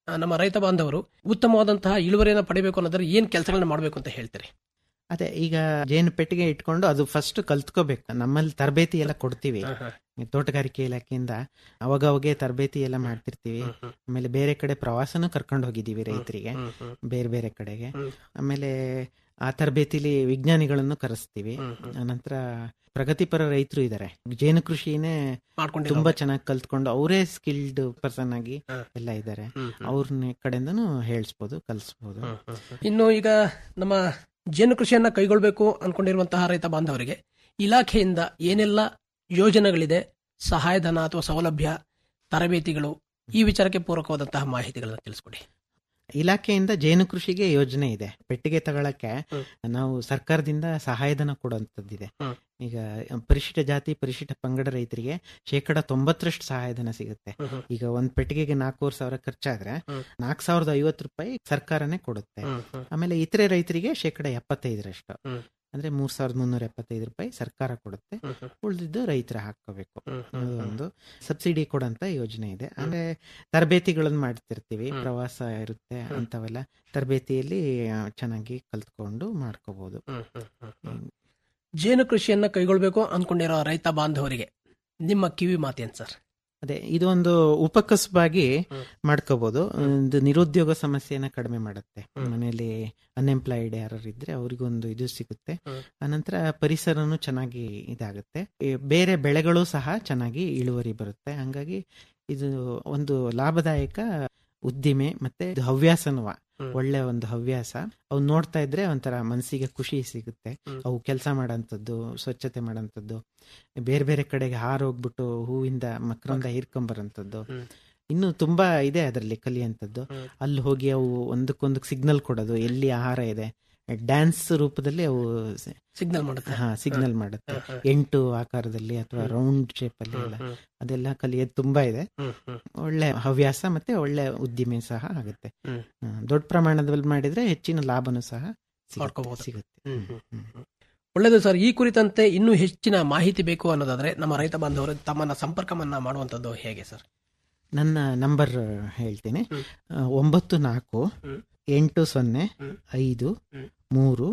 ಆ, ನಮ್ಮ ರೈತ ಬಾಂಧವರು ಉತ್ತಮವಾದಂತಹ ಇಳುವರಿಯನ್ನು ಪಡಿಬೇಕು ಅನ್ನೋದ್ರೆ ಏನ್ ಕೆಲಸಗಳನ್ನ ಮಾಡಬೇಕು ಅಂತ ಹೇಳ್ತೀರಿ ಅದೇ ಈಗ ಜೇನು ಪೆಟ್ಟಿಗೆ ಇಟ್ಕೊಂಡು ಅದು ಫಸ್ಟ್ ಕಲ್ತ್ಕೋಬೇಕು ನಮ್ಮಲ್ಲಿ ತರಬೇತಿ ಎಲ್ಲ ಕೊಡ್ತೀವಿ ಈ ತೋಟಗಾರಿಕೆ ಇಲಾಖೆಯಿಂದ ಅವಾಗ ಅವಾಗೆ ತರಬೇತಿ ಎಲ್ಲ ಮಾಡ್ತಿರ್ತೀವಿ ಆಮೇಲೆ ಬೇರೆ ಕಡೆ ಪ್ರವಾಸನೂ ಕರ್ಕೊಂಡು ಹೋಗಿದ್ದೀವಿ ರೈತರಿಗೆ ಬೇರೆ ಬೇರೆ ಕಡೆಗೆ ಆಮೇಲೆ ಆ ತರಬೇತಿಲಿ ವಿಜ್ಞಾನಿಗಳನ್ನು ಕರೆಸ್ತೀವಿ ಅನಂತರ ಪ್ರಗತಿಪರ ರೈತರು ಇದ್ದಾರೆ ಜೇನು ಕೃಷಿನೇ ಮಾಡ್ಕೊಂಡಿರೋ ತುಂಬಾ ಚೆನ್ನಾಗಿ ಕಲ್ತ್ಕೊಂಡು ಅವರೇ ಸ್ಕಿಲ್ಡ್ ಪರ್ಸನ್ ಆಗಿ ಹ. ಎಲ್ಲ ಇದ್ದಾರೆ ಹ್ಮ್, ಹ್ಮ್. ಅವ್ರನ್ನ ಕಡೆಯಿಂದನೂ ಹೇಳಿಸ್ಬೋದು ಕಲಿಸ್ಬೋದು ಇನ್ನು ಈಗ ನಮ್ಮ ಜೇನು ಕೃಷಿಯನ್ನ ಕೈಗೊಳ್ಬೇಕು ಅನ್ಕೊಂಡಿರುವಂತಹ ರೈತ ಬಾಂಧವರಿಗೆ ಇಲಾಖೆಯಿಂದ ಏನೆಲ್ಲ ಯೋಜನೆಗಳಿದೆ ಸಹಾಯಧನ ಅಥವಾ ಸೌಲಭ್ಯ ತರಬೇತಿಗಳು ಈ ವಿಚಾರಕ್ಕೆ ಪೂರಕವಾದಂತಹ ಮಾಹಿತಿಗಳನ್ನ ತಿಳಿಸ್ಕೊಡಿ ಇಲಾಖೆಯಿಂದ ಜೇನು ಕೃಷಿಗೆ ಯೋಜನೆ ಇದೆ ಪೆಟ್ಟಿಗೆ ತಗೊಳಕ್ಕೆ ಹ್ಮ್. ನಾವು ಸರ್ಕಾರದಿಂದ ಸಹಾಯಧನ ಕೊಡುವಂತದ್ದಿದೆ ಹ್ಮ್. ಈಗ ಪರಿಶಿಷ್ಟ ಜಾತಿ ಪರಿಶಿಷ್ಟ ಪಂಗಡ ರೈತರಿಗೆ ಶೇಕಡ ತೊಂಬತ್ತರಷ್ಟು ಸಹಾಯಧನ ಸಿಗುತ್ತೆ ಹ್ಮ್, ಹ್ಮ್. ಈಗ ಒಂದ್ ಪೆಟ್ಟಿಗೆಗೆ ನಾಲ್ಕೂವರೆ ಸಾವಿರ ಖರ್ಚಾದ್ರೆ ಹ್ಮ್. ನಾಲ್ಕು ಸಾವಿರದ ಐವತ್ತು ರೂಪಾಯಿ ಸರ್ಕಾರನೇ ಕೊಡುತ್ತೆ ಹ್ಮ್, ಹ್ಮ್. ಆಮೇಲೆ ಇತರೆ ರೈತರಿಗೆ ಶೇಕಡ ಎಪ್ಪತ್ತೈದರಷ್ಟು ಹ್ಮ್. ಅಂದ್ರೆ ಮೂರ್ ಸಾವಿರದ ಮುನ್ನೂರ ಎಪ್ಪತ್ತೈದು ರೂಪಾಯಿ ಸರ್ಕಾರ ಕೊಡುತ್ತೆ ಹ್ಮ್, ಹ್ಮ್. ಉಳಿದಿದ್ದು ರೈತರ ಹಾಕೋಬೇಕು ಹ್ಮ್, ಹ್ಮ್, ಅದು ಹ್ಮ್. ಒಂದು ಸಬ್ಸಿಡಿ ಕೊಡಂತ ಯೋಜನೆ ಇದೆ ಆಮೇಲೆ ತರಬೇತಿಗಳನ್ನು ಮಾಡ್ತಿರ್ತೀವಿ ಹ್ಮ್. ಪ್ರವಾಸ ಇರುತ್ತೆ ಹ್ಮ್. ಅಂತವೆಲ್ಲ ತರಬೇತಿಯಲ್ಲಿ ಆ, ಚೆನ್ನಾಗಿ ಕಲ್ತ್ಕೊಂಡು ಮಾಡ್ಕೋಬಹುದು ಹ್ಮ್, ಹ್ಮ್, ಹ್ಮ್, ಹ್ಮ್. ಜೇನು ಕೃಷಿಯನ್ನ ಕೈಗೊಳ್ಬೇಕು ಅನ್ಕೊಂಡಿರೋ ರೈತ ಬಾಂಧವರಿಗೆ ನಿಮ್ಮ ಕಿವಿ ಮಾತೇನ್ ಸರ್ ಅದೇ ಇದು ಒಂದು ಉಪಕಸಬಾಗಿ ಹ್ಮ್. ಮಾಡ್ಕೋಬಹುದು ಒಂದು ನಿರುದ್ಯೋಗ ಸಮಸ್ಯೆನ ಕಡಿಮೆ ಮಾಡುತ್ತೆ ಹ್ಮ್. ಮನೆಯಲ್ಲಿ ಅನ್ಎಂಪ್ಲಾಯ್ಡ್ ಯಾರು ಇದ್ರೆ ಅವ್ರಿಗೊಂದು ಇದು ಸಿಗುತ್ತೆ ಹ್ಮ್. ಅನಂತರ ಪರಿಸರನು ಚೆನ್ನಾಗಿ ಇದಾಗುತ್ತೆ ಈ ಬೇರೆ ಬೆಳೆಗಳು ಸಹ ಚೆನ್ನಾಗಿ ಇಳುವರಿ ಬರುತ್ತೆ ಹಂಗಾಗಿ ಇದು ಒಂದು ಲಾಭದಾಯಕ ಉದ್ದಿಮೆ ಮತ್ತೆ ಇದು ಹವ್ಯಾಸನುವ ಹ್ಮ್. ಒಳ್ಳೆ ಒಂದು ಹವ್ಯಾಸ ಅವು ನೋಡ್ತಾ ಇದ್ರೆ ಒಂಥರ ಮನಸ್ಸಿಗೆ ಖುಷಿ ಸಿಗುತ್ತೆ ಹ್ಮ್. ಅವು ಕೆಲಸ ಮಾಡೋಂಥದ್ದು ಸ್ವಚ್ಛತೆ ಮಾಡೋಂಥದ್ದು ಬೇರೆ ಬೇರೆ ಕಡೆಗೆ ಹಾರೋಗ್ಬಿಟ್ಟು ಹೂವಿಂದ ಮಕರಂದ ಹೀರ್ಕೊಂಬರೋಂಥದ್ದು ಹ್ಮ್. ಇನ್ನು ತುಂಬಾ ಇದೆ ಅದರಲ್ಲಿ ಕಲಿಯಂಥದ್ದು ಹ್ಮ್. ಅಲ್ಲಿ ಹೋಗಿ ಅವು ಒಂದಕ್ಕೊಂದು ಸಿಗ್ನಲ್ ಕೊಡೋದು ಎಲ್ಲಿ ಆಹಾರ ಇದೆ ಡ್ಯಾನ್ಸ್ ರೂಪದಲ್ಲಿ ಅವು ಸ- ಸಿಗ್ನಲ್ ಮಾಡುತ್ತೆ ಹಾ ಸಿಗ್ನಲ್ ಮಾಡುತ್ತೆ ಹ್ಮ್, ಹ್ಮ್. ಎಂಟು ಆಕಾರದಲ್ಲಿ ಅಥವಾ ರೌಂಡ್ ಶೇಪ್ ಅಲ್ಲಿ ಹ್ಮ್, ಎಲ್ಲ ಹ್ಮ್, ಅದೆಲ್ಲ ಕಲಿಯೋದು ತುಂಬಾ ಇದೆ ಹ್ಮ್, ಹ್ಮ್. ಒಳ್ಳೆ ಹವ್ಯಾಸ ಮತ್ತೆ ಒಳ್ಳೆ ಉದ್ದಿಮೆ ಸಹ ಆಗುತ್ತೆ ಹ್ಮ್. ಹ್ಮ್. ದೊಡ್ಡ ಪ್ರಮಾಣದಲ್ಲಿ ಮಾಡಿದ್ರೆ ಹೆಚ್ಚಿನ ಲಾಭನೂ ಸಹ ಸಿಗುತ್ತೆ- ಮಾಡ್ಕೋಬಹುದು. ಸಿಗುತ್ತೆ ಹ್ಮ್, ಹ್ಮ್, ಹ್ಮ್, ಹ್ಮ್. ಒಳ್ಳೆಯದು ಸರ್ ಈ ಕುರಿತಂತೆ ಇನ್ನೂ ಹೆಚ್ಚಿನ ಮಾಹಿತಿ ಬೇಕು ಅನ್ನೋದಾದ್ರೆ ನಮ್ಮ ರೈತ ಬಾಂಧವರು ತಮ್ಮನ್ನ ಸಂಪರ್ಕವನ್ನ ಮಾಡುವಂತದ್ದು ಹೇಗೆ ಸರ್ ನನ್ನ ನಂಬರ್ ಹೇಳ್ತೀನಿ ಹ್ಮ್. ಆ, ಒಂಬತ್ತು ನಾಲ್ಕು ಹ್ಮ್. ಎಂಟು ಸೊನ್ನೆ ಹ್ಮ್. ಐದು ಹ್ಮ್. ಮೂರು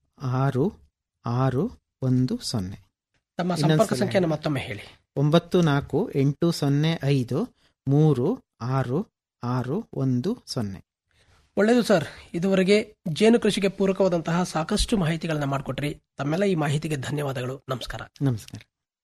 ಆರು ಆರು ಒಂದು ಸೊನ್ನೆ ತಮ್ಮ ಇನ್ನೊಂದ್ಸಲ ಸಂಪರ್ಕ ಸಂಖ್ಯೆಯನ್ನು ಮತ್ತೊಮ್ಮೆ ಹೇಳಿ ಒಂಬತ್ತು ನಾಲ್ಕು ಎಂಟು ಸೊನ್ನೆ ಐದು ಮೂರು ಆರು ಆರು ಒಂದು ಸೊನ್ನೆ ಒಳ್ಳೆಯದು ಸರ್ ಇದುವರೆಗೆ ಜೇನು ಕೃಷಿಗೆ ಪೂರಕವಾದಂತಹ ಸಾಕಷ್ಟು ಮಾಹಿತಿಗಳನ್ನ ಮಾಡಿಕೊಟ್ರಿ ತಮ್ಮೆಲ್ಲ ಈ ಮಾಹಿತಿಗೆ ಧನ್ಯವಾದಗಳು ನಮಸ್ಕಾರ ನಮಸ್ಕಾರ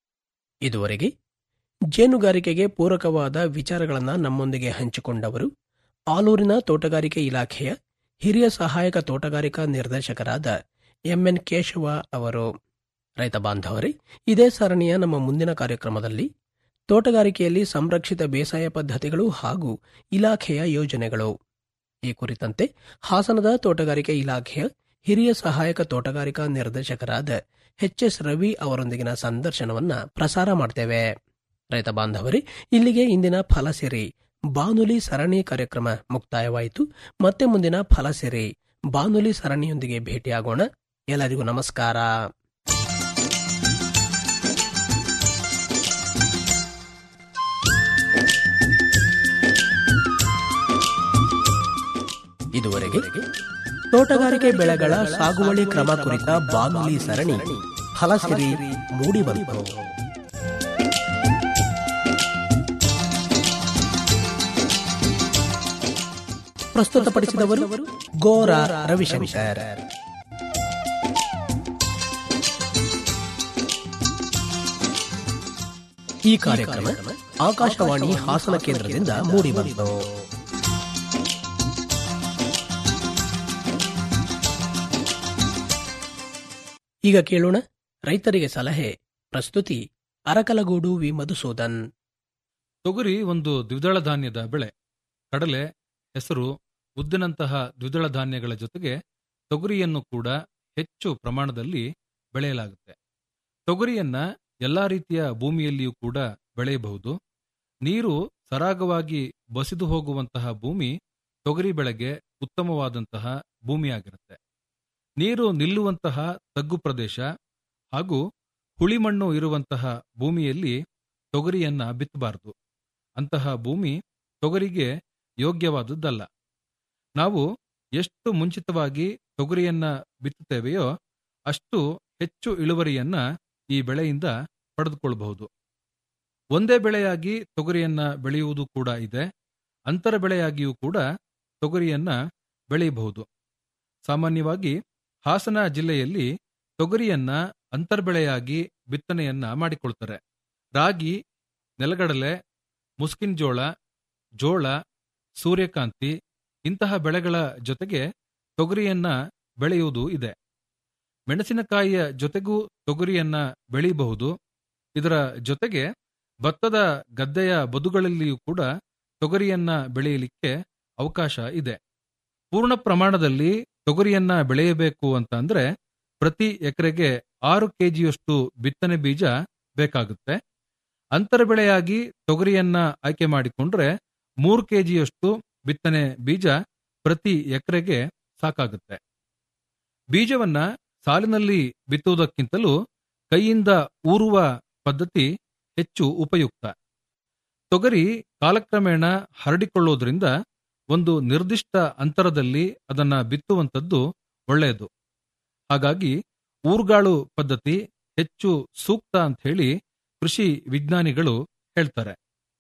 ಇದುವರೆಗೆ ಜೇನುಗಾರಿಕೆಗೆ ಪೂರಕವಾದ ವಿಚಾರಗಳನ್ನ ನಮ್ಮೊಂದಿಗೆ ಹಂಚಿಕೊಂಡವರು ಆಲೂರಿನ ತೋಟಗಾರಿಕೆ ಇಲಾಖೆಯ ಹಿರಿಯ ಸಹಾಯಕ ತೋಟಗಾರಿಕಾ ನಿರ್ದೇಶಕರಾದ ಎಂಎನ್ ಕೇಶವ ಅವರು ರೈತ ಬಾಂಧವರೇ ಇದೇ ಸರಣಿಯ ನಮ್ಮ ಮುಂದಿನ ಕಾರ್ಯಕ್ರಮದಲ್ಲಿ ತೋಟಗಾರಿಕೆಯಲ್ಲಿ ಸಂರಕ್ಷಿತ ಬೇಸಾಯ ಪದ್ಧತಿಗಳು ಹಾಗೂ ಇಲಾಖೆಯ ಯೋಜನೆಗಳು ಈ ಕುರಿತಂತೆ ಹಾಸನದ ತೋಟಗಾರಿಕೆ ಇಲಾಖೆಯ ಹಿರಿಯ ಸಹಾಯಕ ತೋಟಗಾರಿಕಾ ನಿರ್ದೇಶಕರಾದ ಎಚ್ ಎಸ್ ರವಿ ಅವರೊಂದಿಗಿನ ಸಂದರ್ಶನವನ್ನ ಪ್ರಸಾರ ಮಾಡ್ತೇವೆ ರೈತ ಬಾಂಧವರೇ ಇಲ್ಲಿಗೆ ಇಂದಿನ ಫಲಸಿರಿ ಬಾನುಲಿ ಸರಣಿ ಕಾರ್ಯಕ್ರಮ ಮುಕ್ತಾಯವಾಯಿತು ಮತ್ತೆ ಮುಂದಿನ ಫಲಸಿರಿ ಬಾನುಲಿ ಸರಣಿಯೊಂದಿಗೆ ಭೇಟಿಯಾಗೋಣ ಎಲ್ಲರಿಗೂ ನಮಸ್ಕಾರ ಇದುವರೆಗೆ ತೋಟಗಾರಿಕೆ ಬೆಳೆಗಳ ಸಾಗುವಳಿ ಕ್ರಮ ಕುರಿತ ಬಾನುಲಿ ಸರಣಿ ಫಲಸಿರಿ ಮೂಡಿಬಂತು ಪ್ರಸ್ತುತಪಡಿಸಿದವರು ಗೋರ ರವಿಶಂಕರ್ ಈ ಕಾರ್ಯಕ್ರಮ ಆಕಾಶವಾಣಿ ಹಾಸನ ಕೇಂದ್ರದಿಂದ ಮೂಡಿಬಂತು ಈಗ ಕೇಳೋಣ ರೈತರಿಗೆ ಸಲಹೆ ಪ್ರಸ್ತುತಿ ಅರಕಲಗೂಡು ವಿ ಮಧುಸೂದನ್ ತೊಗರಿ ಒಂದು ದ್ವಿದಳ ಧಾನ್ಯದ ಬೆಳೆ ಕಡಲೆ ಹೆಸರು ಉದ್ದಿನಂತಹ ದ್ವಿದಳ ಧಾನ್ಯಗಳ ಜೊತೆಗೆ ತೊಗರಿಯನ್ನು ಕೂಡ ಹೆಚ್ಚು ಪ್ರಮಾಣದಲ್ಲಿ ಬೆಳೆಯಲಾಗುತ್ತೆ ತೊಗರಿಯನ್ನ ಎಲ್ಲಾ ರೀತಿಯ ಭೂಮಿಯಲ್ಲಿಯೂ ಕೂಡ ಬೆಳೆಯಬಹುದು ನೀರು ಸರಾಗವಾಗಿ ಬಸಿದು ಹೋಗುವಂತಹ ಭೂಮಿ ತೊಗರಿ ಬೆಳೆಗೆ ಉತ್ತಮವಾದಂತಹ ಭೂಮಿಯಾಗಿರುತ್ತೆ ನೀರು ನಿಲ್ಲುವಂತಹ ತಗ್ಗು ಪ್ರದೇಶ ಹಾಗೂ ಹುಳಿಮಣ್ಣು ಇರುವಂತಹ ಭೂಮಿಯಲ್ಲಿ ತೊಗರಿಯನ್ನ ಬಿತ್ತಬಾರದು ಅಂತಹ ಭೂಮಿ ತೊಗರಿಗೆ ಯೋಗ್ಯವಾದುದಲ್ಲ ನಾವು ಎಷ್ಟು ಮುಂಚಿತವಾಗಿ ತೊಗರಿಯನ್ನ ಬಿತ್ತುತ್ತೇವೆಯೋ ಅಷ್ಟು ಹೆಚ್ಚು ಇಳುವರಿಯನ್ನ ಈ ಬೆಳೆಯಿಂದ ಪಡೆದುಕೊಳ್ಳಬಹುದು ಒಂದೇ ಬೆಳೆಯಾಗಿ ತೊಗರಿಯನ್ನ ಬೆಳೆಯುವುದು ಕೂಡ ಇದೆ ಅಂತರ ಬೆಳೆಯಾಗಿಯೂ ಕೂಡ ತೊಗರಿಯನ್ನ ಬೆಳೆಯಬಹುದು ಸಾಮಾನ್ಯವಾಗಿ ಹಾಸನ ಜಿಲ್ಲೆಯಲ್ಲಿ ತೊಗರಿಯನ್ನ ಅಂತರ್ಬೆಳೆಯಾಗಿ ಬಿತ್ತನೆಯನ್ನ ಮಾಡಿಕೊಳ್ತಾರೆ ರಾಗಿ ನೆಲಗಡಲೆ ಮುಸ್ಕಿನ್ ಜೋಳ ಜೋಳ ಸೂರ್ಯಕಾಂತಿ ಇಂತಹ ಬೆಳೆಗಳ ಜೊತೆಗೆ ತೊಗರಿಯನ್ನ ಬೆಳೆಯುವುದು ಇದೆ ಮೆಣಸಿನಕಾಯಿಯ ಜೊತೆಗೂ ತೊಗರಿಯನ್ನ ಬೆಳೆಯಬಹುದು ಇದರ ಜೊತೆಗೆ ಭತ್ತದ ಗದ್ದೆಯ ಬದುಗಳಲ್ಲಿಯೂ ಕೂಡ ತೊಗರಿಯನ್ನ ಬೆಳೆಯಲಿಕ್ಕೆ ಅವಕಾಶ ಇದೆ ಪೂರ್ಣ ಪ್ರಮಾಣದಲ್ಲಿ ತೊಗರಿಯನ್ನ ಬೆಳೆಯಬೇಕು ಅಂತ ಅಂದ್ರೆ ಪ್ರತಿ ಎಕರೆಗೆ ಆರು ಕೆಜಿಯಷ್ಟು ಬಿತ್ತನೆ ಬೀಜ ಬೇಕಾಗುತ್ತೆ ಅಂತರ ಬೆಳೆಯಾಗಿ ತೊಗರಿಯನ್ನ ಆಯ್ಕೆ ಮಾಡಿಕೊಂಡ್ರೆ ಮೂರು ಕೆಜಿಯಷ್ಟು ಬಿತ್ತನೆ ಬೀಜ ಪ್ರತಿ ಎಕರೆಗೆ ಸಾಕಾಗುತ್ತೆ ಬೀಜವನ್ನ ಸಾಲಿನಲ್ಲಿ ಬಿತ್ತುವುದಕ್ಕಿಂತಲೂ ಕೈಯಿಂದ ಊರುವ ಪದ್ಧತಿ ಹೆಚ್ಚು ಉಪಯುಕ್ತ ತೊಗರಿ ಕಾಲಕ್ರಮೇಣ ಹರಡಿಕೊಳ್ಳೋದ್ರಿಂದ ಒಂದು ನಿರ್ದಿಷ್ಟ ಅಂತರದಲ್ಲಿ ಅದನ್ನ ಬಿತ್ತುವಂಥದ್ದು ಒಳ್ಳೆಯದು ಹಾಗಾಗಿ ಊರ್ಗಾಳು ಪದ್ಧತಿ ಹೆಚ್ಚು ಸೂಕ್ತ ಅಂತ ಹೇಳಿ ಕೃಷಿ ವಿಜ್ಞಾನಿಗಳು ಹೇಳ್ತಾರೆ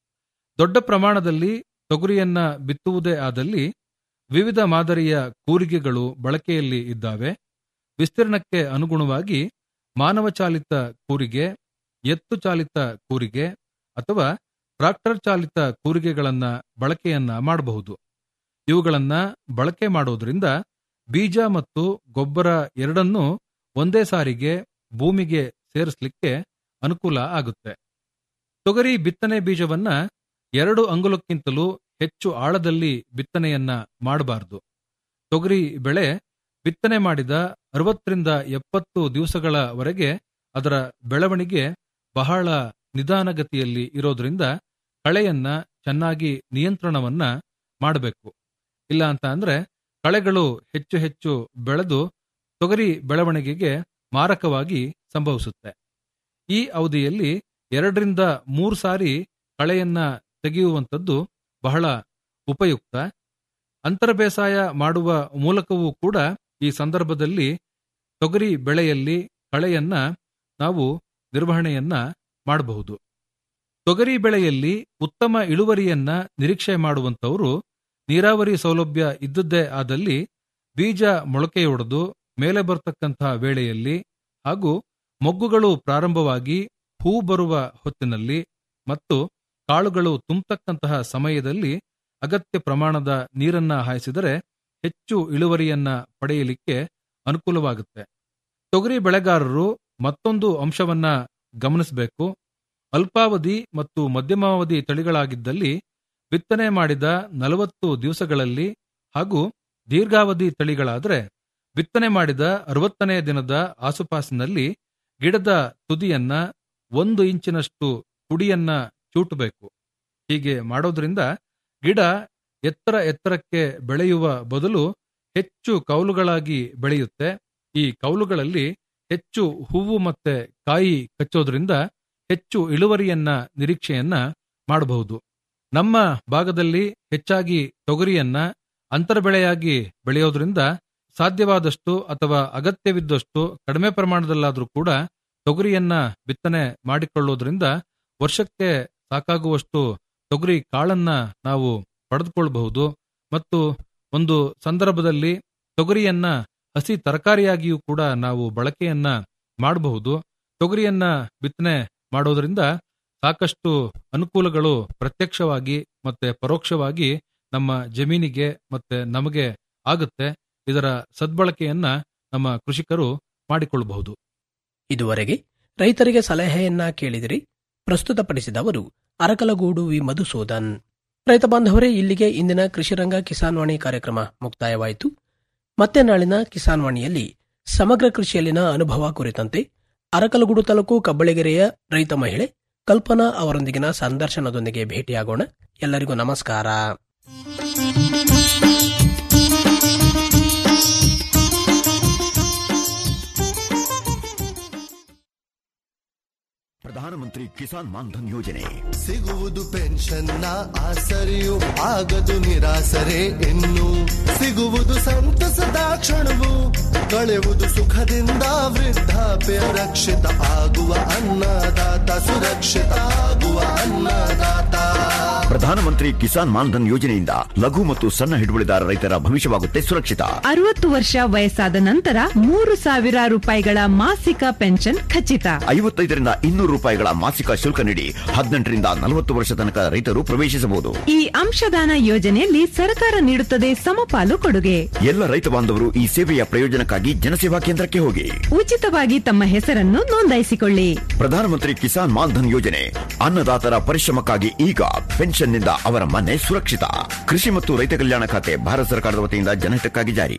ದೊಡ್ಡ ಪ್ರಮಾಣದಲ್ಲಿ ತೊಗರಿಯನ್ನ ಬಿತ್ತುವುದೇ ಆದಲ್ಲಿ ವಿವಿಧ ಮಾದರಿಯ ಕೂರಿಗೆಗಳು ಬಳಕೆಯಲ್ಲಿ ಇದ್ದಾವೆ ವಿಸ್ತೀರ್ಣಕ್ಕೆ ಅನುಗುಣವಾಗಿ ಮಾನವ ಚಾಲಿತ ಕೂರಿಗೆ ಎತ್ತು ಚಾಲಿತ ಕೂರಿಗೆ ಅಥವಾ ಟ್ರಾಕ್ಟರ್ ಚಾಲಿತ ಕೂರಿಗೆಗಳನ್ನ ಬಳಕೆಯನ್ನ ಮಾಡಬಹುದು ಇವುಗಳನ್ನ ಬಳಕೆ ಮಾಡೋದ್ರಿಂದ ಬೀಜ ಮತ್ತು ಗೊಬ್ಬರ ಎರಡನ್ನೂ ಒಂದೇ ಸಾರಿಗೆ ಭೂಮಿಗೆ ಸೇರಿಸಲಿಕ್ಕೆ ಅನುಕೂಲ ಆಗುತ್ತೆ ತೊಗರಿ ಬಿತ್ತನೆ ಬೀಜವನ್ನ ಎರಡು ಅಂಗುಲಕ್ಕಿಂತಲೂ ಹೆಚ್ಚು ಆಳದಲ್ಲಿ ಬಿತ್ತನೆಯನ್ನ ಮಾಡಬಾರದು ತೊಗರಿ ಬೆಳೆ ಬಿತ್ತನೆ ಮಾಡಿದ ಅರವತ್ತರಿಂದ ಎಪ್ಪತ್ತು ದಿವಸಗಳವರೆಗೆ ಅದರ ಬೆಳವಣಿಗೆ ಬಹಳ ನಿಧಾನಗತಿಯಲ್ಲಿ ಇರೋದ್ರಿಂದ ಕಳೆಯನ್ನ ಚೆನ್ನಾಗಿ ನಿಯಂತ್ರಣವನ್ನ ಮಾಡಬೇಕು ಇಲ್ಲ ಅಂತ ಅಂದ್ರೆ ಕಳೆಗಳು ಹೆಚ್ಚು ಹೆಚ್ಚು ಬೆಳೆದು ತೊಗರಿ ಬೆಳವಣಿಗೆಗೆ ಮಾರಕವಾಗಿ ಸಂಭವಿಸುತ್ತೆ ಈ ಅವಧಿಯಲ್ಲಿ ಎರಡರಿಂದ ಮೂರು ಸಾರಿ ಕಳೆಯನ್ನ ತೆಗೆಯುವಂಥದ್ದು ಬಹಳ ಉಪಯುಕ್ತ ಅಂತರ ಬೇಸಾಯ ಮಾಡುವ ಮೂಲಕವೂ ಕೂಡ ಈ ಸಂದರ್ಭದಲ್ಲಿ ತೊಗರಿ ಬೆಳೆಯಲ್ಲಿ ಕಳೆಯನ್ನ ನಾವು ನಿರ್ವಹಣೆಯನ್ನ ಮಾಡಬಹುದು ತೊಗರಿ ಬೆಳೆಯಲ್ಲಿ ಉತ್ತಮ ಇಳುವರಿಯನ್ನ ನಿರೀಕ್ಷೆ ಮಾಡುವಂತವರು ನೀರಾವರಿ ಸೌಲಭ್ಯ ಇದ್ದದ್ದೇ ಆದಲ್ಲಿ ಬೀಜ ಮೊಳಕೆಯೊಡೆದು ಮೇಲೆ ಬರ್ತಕ್ಕಂತಹ ವೇಳೆಯಲ್ಲಿ ಹಾಗೂ ಮೊಗ್ಗುಗಳು ಪ್ರಾರಂಭವಾಗಿ ಹೂ ಬರುವ ಹೊತ್ತಿನಲ್ಲಿ ಮತ್ತು ಕಾಳುಗಳು ತುಂಬತಕ್ಕಂತಹ ಸಮಯದಲ್ಲಿ ಅಗತ್ಯ ಪ್ರಮಾಣದ ನೀರನ್ನ ಹಾಯಿಸಿದರೆ ಹೆಚ್ಚು ಇಳುವರಿಯನ್ನ ಪಡೆಯಲಿಕ್ಕೆ ಅನುಕೂಲವಾಗುತ್ತೆ ತೊಗರಿ ಬೆಳೆಗಾರರು ಮತ್ತೊಂದು ಅಂಶವನ್ನ ಗಮನಿಸಬೇಕು ಅಲ್ಪಾವಧಿ ಮತ್ತು ಮಧ್ಯಮಾವಧಿ ತಳಿಗಳಾಗಿದ್ದಲ್ಲಿ ಬಿತ್ತನೆ ಮಾಡಿದ ನಲವತ್ತು ದಿವಸಗಳಲ್ಲಿ ಹಾಗೂ ದೀರ್ಘಾವಧಿ ತಳಿಗಳಾದರೆ ಬಿತ್ತನೆ ಮಾಡಿದ ಅರವತ್ತನೇ ದಿನದ ಆಸುಪಾಸಿನಲ್ಲಿ ಗಿಡದ ತುದಿಯನ್ನ ಒಂದು ಇಂಚಿನಷ್ಟು ಕುಡಿಯನ್ನ ಚೂಟಬೇಕು ಹೀಗೆ ಮಾಡೋದ್ರಿಂದ ಗಿಡ ಎತ್ತರ ಎತ್ತರಕ್ಕೆ ಬೆಳೆಯುವ ಬದಲು ಹೆಚ್ಚು ಕೌಲುಗಳಾಗಿ ಬೆಳೆಯುತ್ತೆ ಈ ಕೌಲುಗಳಲ್ಲಿ ಹೆಚ್ಚು ಹೂವು ಮತ್ತೆ ಕಾಯಿ ಕಚ್ಚೋದ್ರಿಂದ ಹೆಚ್ಚು ಇಳುವರಿಯನ್ನ ನಿರೀಕ್ಷೆಯನ್ನ ಮಾಡಬಹುದು ನಮ್ಮ ಭಾಗದಲ್ಲಿ ಹೆಚ್ಚಾಗಿ ತೊಗರಿಯನ್ನ ಅಂತರ್ಬೆಳೆಯಾಗಿ ಬೆಳೆಯೋದ್ರಿಂದ ಸಾಧ್ಯವಾದಷ್ಟು ಅಥವಾ ಅಗತ್ಯವಿದ್ದಷ್ಟು ಕಡಿಮೆ ಪ್ರಮಾಣದಲ್ಲಾದರೂ ಕೂಡ ತೊಗರಿಯನ್ನ ಬಿತ್ತನೆ ಮಾಡಿಕೊಳ್ಳೋದ್ರಿಂದ ವರ್ಷಕ್ಕೆ ಸಾಕಾಗುವಷ್ಟು ತೊಗರಿ ಕಾಳನ್ನ ನಾವು ಪಡೆದುಕೊಳ್ಳಬಹುದು ಮತ್ತು ಒಂದು ಸಂದರ್ಭದಲ್ಲಿ ತೊಗರಿಯನ್ನ ಹಸಿ ತರಕಾರಿಯಾಗಿಯೂ ಕೂಡ ನಾವು ಬಳಕೆಯನ್ನ ಮಾಡಬಹುದು ತೊಗರಿಯನ್ನ ಬಿತ್ತನೆ ಮಾಡೋದ್ರಿಂದ ಸಾಕಷ್ಟು ಅನುಕೂಲಗಳು ಪ್ರತ್ಯಕ್ಷವಾಗಿ ಮತ್ತೆ ಪರೋಕ್ಷವಾಗಿ ನಮ್ಮ ಜಮೀನಿಗೆ ಮತ್ತೆ ನಮಗೆ ಆಗುತ್ತೆ ಇದರ ಸದ್ಬಳಕೆಯನ್ನ ನಮ್ಮ ಕೃಷಿಕರು ಮಾಡಿಕೊಳ್ಳಬಹುದು ಇದುವರೆಗೆ ರೈತರಿಗೆ ಸಲಹೆಯನ್ನ ಕೇಳಿದಿರಿ ಪ್ರಸ್ತುತಪಡಿಸಿದವರು ಅರಕಲಗೂಡು ವಿ ಮಧುಸೂದನ್ ರೈತ ಬಾಂಧವರೇ ಇಲ್ಲಿಗೆ ಇಂದಿನ ಕೃಷಿರಂಗ ಕಿಸಾನ್ ವಾಣಿ ಕಾರ್ಯಕ್ರಮ ಮುಕ್ತಾಯವಾಯಿತು ಮತ್ತೆ ನಾಳಿನ ಕಿಸಾನ್ ವಾಣಿಯಲ್ಲಿ ಸಮಗ್ರ ಕೃಷಿಯಲ್ಲಿನ ಅನುಭವ ಕುರಿತಂತೆ ಅರಕಲಗೂಡು ತಾಲೂಕು ಕಬ್ಬಳಿಗೆರೆಯ ರೈತ ಮಹಿಳೆ ಕಲ್ಪನಾ ಅವರೊಂದಿಗಿನ ಸಂದರ್ಶನದೊಂದಿಗೆ ಭೇಟಿಯಾಗೋಣ ಎಲ್ಲರಿಗೂ ನಮಸ್ಕಾರ ಪ್ರಧಾನಮಂತ್ರಿ ಪ್ರಧಾನಮಂತ್ರಿ ಕಿಸಾನ್ ಮಾನ್ಧನ್ ಯೋಜನೆ ಸಿಗುವುದು ಪೆನ್ಷನ್ನ ಆಸರೆಯು ಆಗದು ನಿರಾಸರೆ ಇನ್ನು ಸಿಗುವುದು ಸಂತಸದ ಕ್ಷಣವು ಕಳೆಯುವುದು ಸುಖದಿಂದ ವೃದ್ಧಾಪ್ಯ ರಕ್ಷಿತ ಆಗುವ ಅನ್ನದಾತ ಸುರಕ್ಷಿತ ಆಗುವ ಅನ್ನದಾತ ಪ್ರಧಾನಮಂತ್ರಿ ಕಿಸಾನ್ ಮಾನ್ಧನ್ ಯೋಜನೆಯಿಂದ ಲಘು ಮತ್ತು ಸಣ್ಣ ಹಿಡುವಳಿದಾರ ರೈತರ ಭವಿಷ್ಯವಾಗುತ್ತೆ ಸುರಕ್ಷಿತ ಅರವತ್ತು ವರ್ಷ ವಯಸ್ಸಾದ ನಂತರ ಮೂರು ಸಾವಿರ ರೂಪಾಯಿಗಳ ಮಾಸಿಕ ಪೆನ್ಷನ್ ಖಚಿತ ಐವತ್ತೈದರಿಂದ ಇನ್ನೂರು ರೂಪಾಯಿಗಳ ಮಾಸಿಕ ಶುಲ್ಕ ನೀಡಿ ಹದಿನೆಂಟರಿಂದ ನಲವತ್ತು ವರ್ಷ ತನಕ ರೈತರು ಪ್ರವೇಶಿಸಬಹುದು ಈ ಅಂಶದಾನ ಯೋಜನೆಯಲ್ಲಿ ಸರ್ಕಾರ ನೀಡುತ್ತದೆ ಸಮಪಾಲು ಕೊಡುಗೆ ಎಲ್ಲ ರೈತ ಬಾಂಧವರು ಈ ಸೇವೆಯ ಪ್ರಯೋಜನಕ್ಕಾಗಿ ಜನಸೇವಾ ಕೇಂದ್ರಕ್ಕೆ ಹೋಗಿ ಉಚಿತವಾಗಿ ತಮ್ಮ ಹೆಸರನ್ನು ನೋಂದಾಯಿಸಿಕೊಳ್ಳಿ ಪ್ರಧಾನಮಂತ್ರಿ ಕಿಸಾನ್ ಮಾನ್ಧನ್ ಯೋಜನೆ ಅನ್ನದಾತರ ಪರಿಶ್ರಮಕ್ಕಾಗಿ ಈಗ ಪೆನ್ಷನ್ನಿಂದ ಅವರ ಮನೆ ಸುರಕ್ಷಿತ ಕೃಷಿ ಮತ್ತು ರೈತ ಕಲ್ಯಾಣ ಖಾತೆ ಭಾರತ ಸರ್ಕಾರದ ವತಿಯಿಂದ ಜನಹಿತಕ್ಕಾಗಿ ಜಾರಿ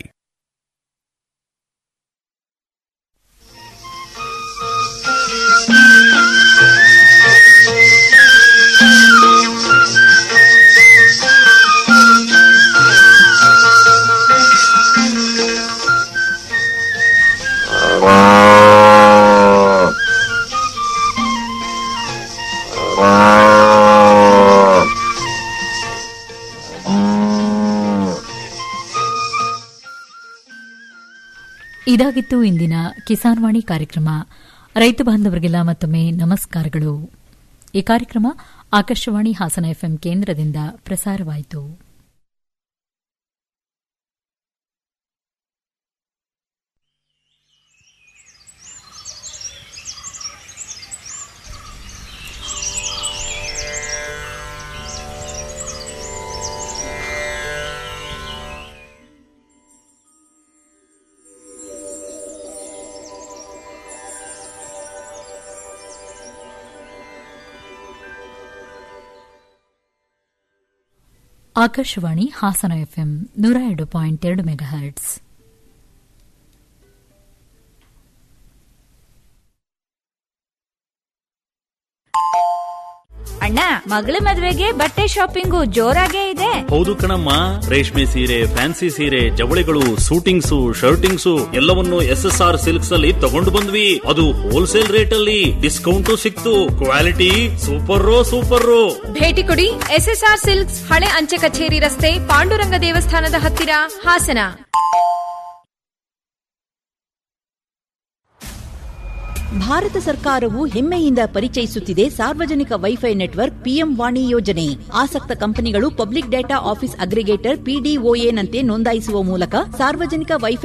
ಇದಾಗಿತ್ತು ಇಂದಿನ ಕಿಸಾನ್ ವಾಣಿ ಕಾರ್ಯಕ್ರಮ ರೈತ ಬಾಂಧವರಿಗೆಲ್ಲ ಮತ್ತೊಮ್ಮೆ ನಮಸ್ಕಾರಗಳು ಈ ಕಾರ್ಯಕ್ರಮ ಆಕಾಶವಾಣಿ ಹಾಸನ ಎಫ್ಎಂ ಕೇಂದ್ರದಿಂದ ಪ್ರಸಾರವಾಯಿತು ಆಕಾಶವಾಣಿ ಹಾಸನ ಎಫ್ಎಂ ನೂರ ಎರಡು ಪಾಯಿಂಟ್ ಎರಡು ಮೆಗಾಹರ್ಟ್ಸ್ ಅಣ್ಣ ಮಗಳ ಮದ್ವೆಗೆ ಬಟ್ಟೆ ಶಾಪಿಂಗು ಜೋರಾಗೇ ಇದೆ ಹೌದು ಕಣಮ್ಮ ರೇಷ್ಮೆ ಸೀರೆ ಫ್ಯಾನ್ಸಿ ಸೀರೆ ಜವಳಿಗಳು ಸೂಟಿಂಗ್ಸು ಶರ್ಟಿಂಗ್ಸು ಎಲ್ಲವನ್ನು ಎಸ್ ಎಸ್ ಆರ್ ಸಿಲ್ಕ್ಸ್ ಅಲ್ಲಿ ತಗೊಂಡು ಬಂದ್ವಿ ಅದು ಹೋಲ್ಸೇಲ್ ರೇಟ್ ಅಲ್ಲಿ ಡಿಸ್ಕೌಂಟು ಸಿಕ್ತು ಕ್ವಾಲಿಟಿ ಸೂಪರ್ ಸೂಪರ್ ಭೇಟಿ ಕೊಡಿ ಎಸ್ಎಸ್ಆರ್ ಸಿಲ್ಕ್ಸ್ ಹಳೆ ಅಂಚೆ ಕಚೇರಿ ರಸ್ತೆ ಪಾಂಡುರಂಗ ದೇವಸ್ಥಾನದ ಹತ್ತಿರ ಹಾಸನ ಭಾರತ ಸರ್ಕಾರವು ಹೆಮ್ಮೆಯಿಂದ ಪರಿಚಯಿಸುತ್ತಿದೆ ಸಾರ್ವಜನಿಕ ವೈಫೈ ನೆಟ್ವರ್ಕ್ ಪಿಎಂ ವಾಣಿ ಯೋಜನೆ ಆಸಕ್ತ ಕಂಪನಿಗಳು ಪಬ್ಲಿಕ್ ಡೇಟಾ ಆಫೀಸ್ ಅಗ್ರಿಗೇಟರ್ ಪಿಡಿಒಎನಂತೆ ನೋಂದಾಯಿಸುವ ಮೂಲಕ ಸಾರ್ವಜನಿಕ ವೈಫೈ